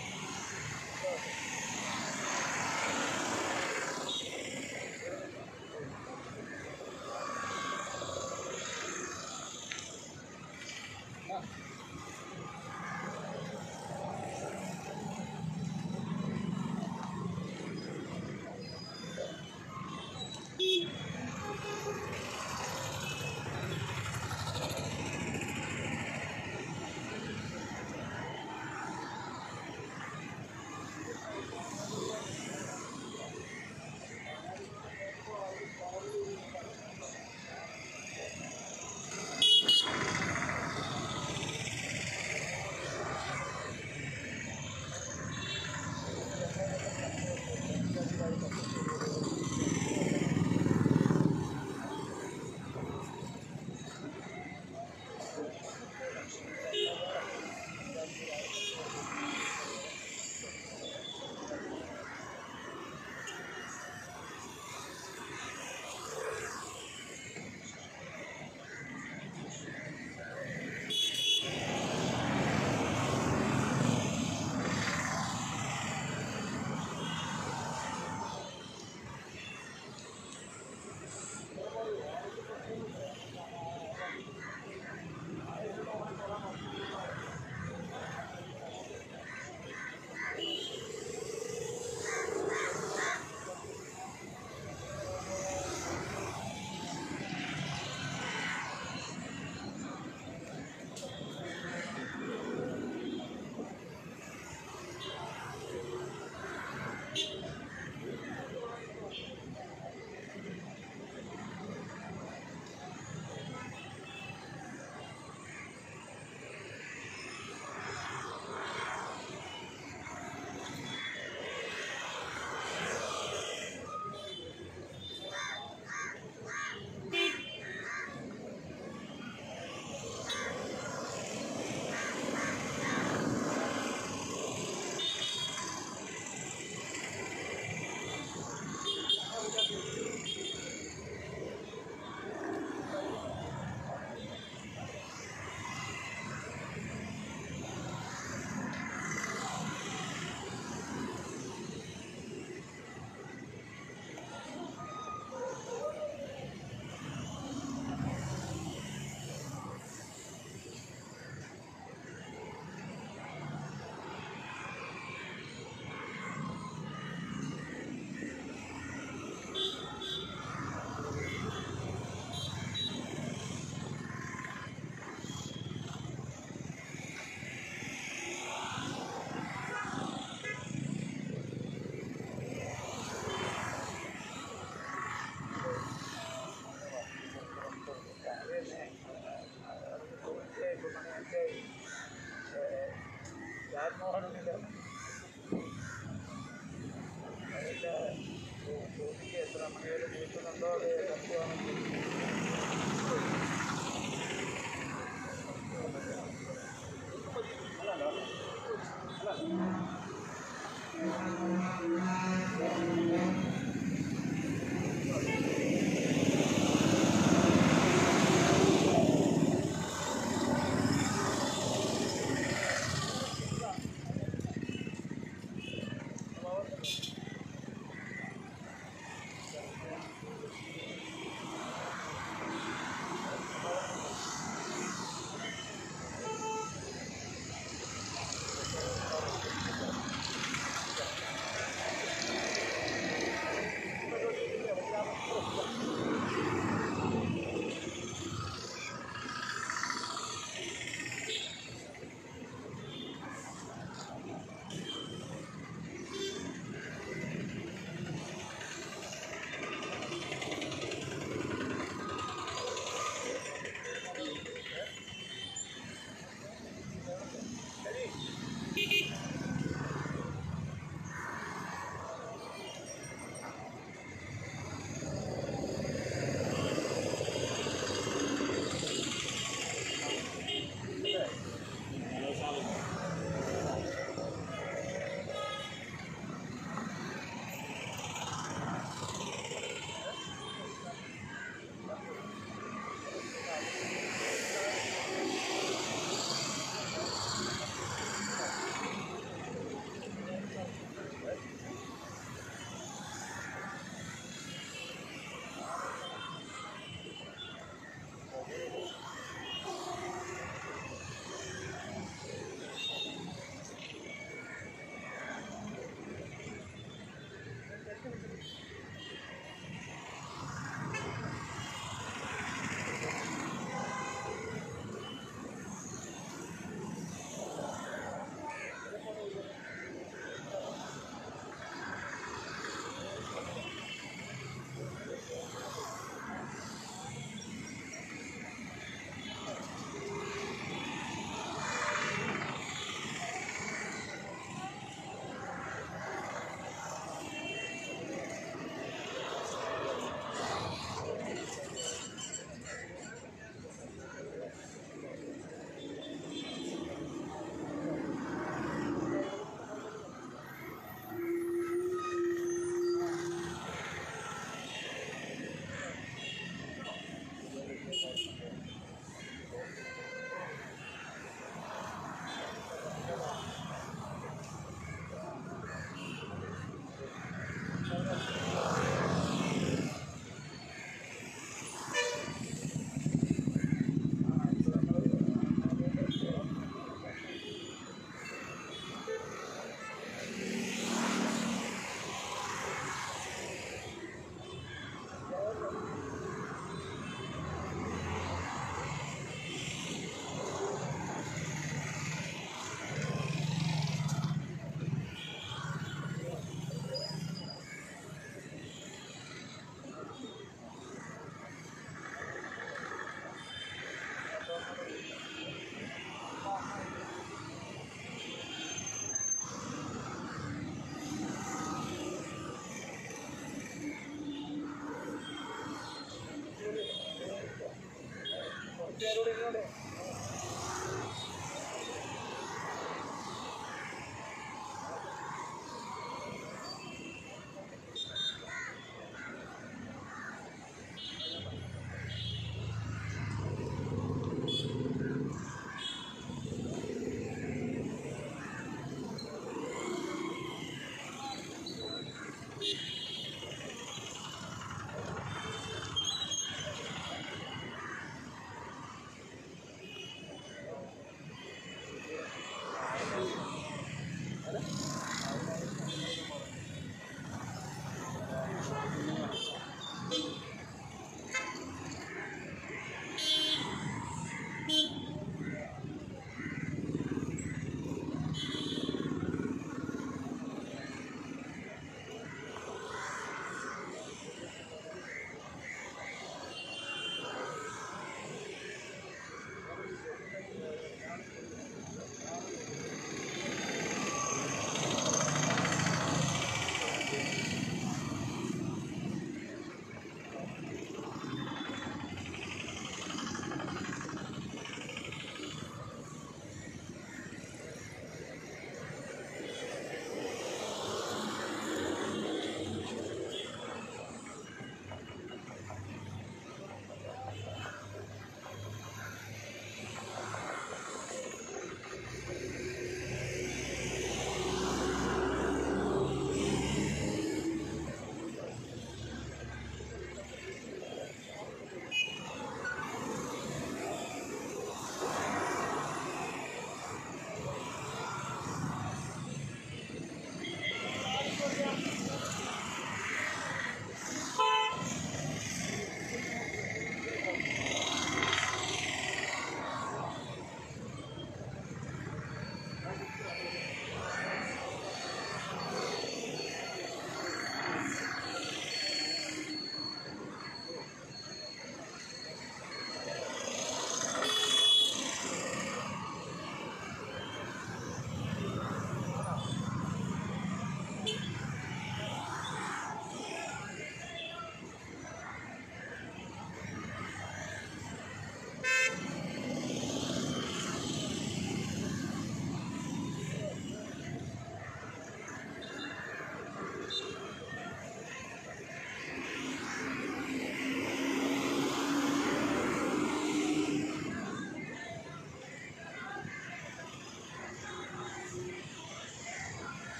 രാജ്മോഹനില്ല അതിൻ്റെ ചോദിക്കുക എത്ര മണിവരെ നിൽക്കുന്നുണ്ടോ അത് തത്വമാണെങ്കിൽ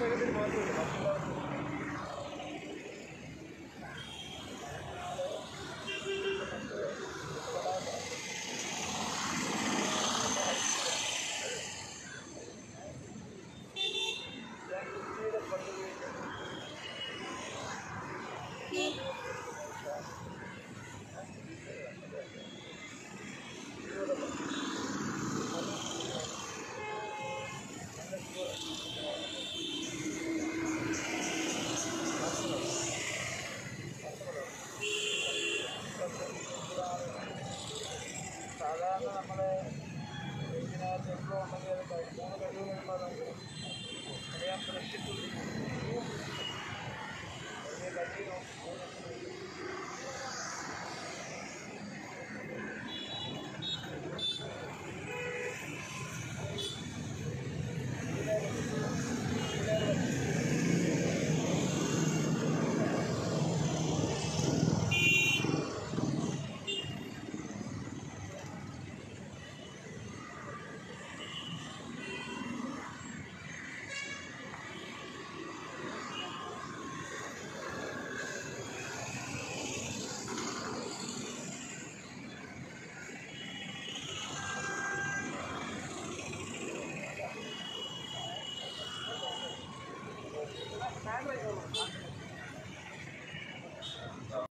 മൃഗത്തിന് മാത്രമല്ല മറ്റുള്ള സാധാരണ നമ്മളെ ഇതിനകത്ത് എപ്പോഴും ഉണ്ടെങ്കിൽ അത് കഴി- മൂന്ന് കഴിവ് കഴിയുമ്പോൾ നമുക്ക് അറിയാൻ ഫ്രഷ് വലിയ കല്ലിനോ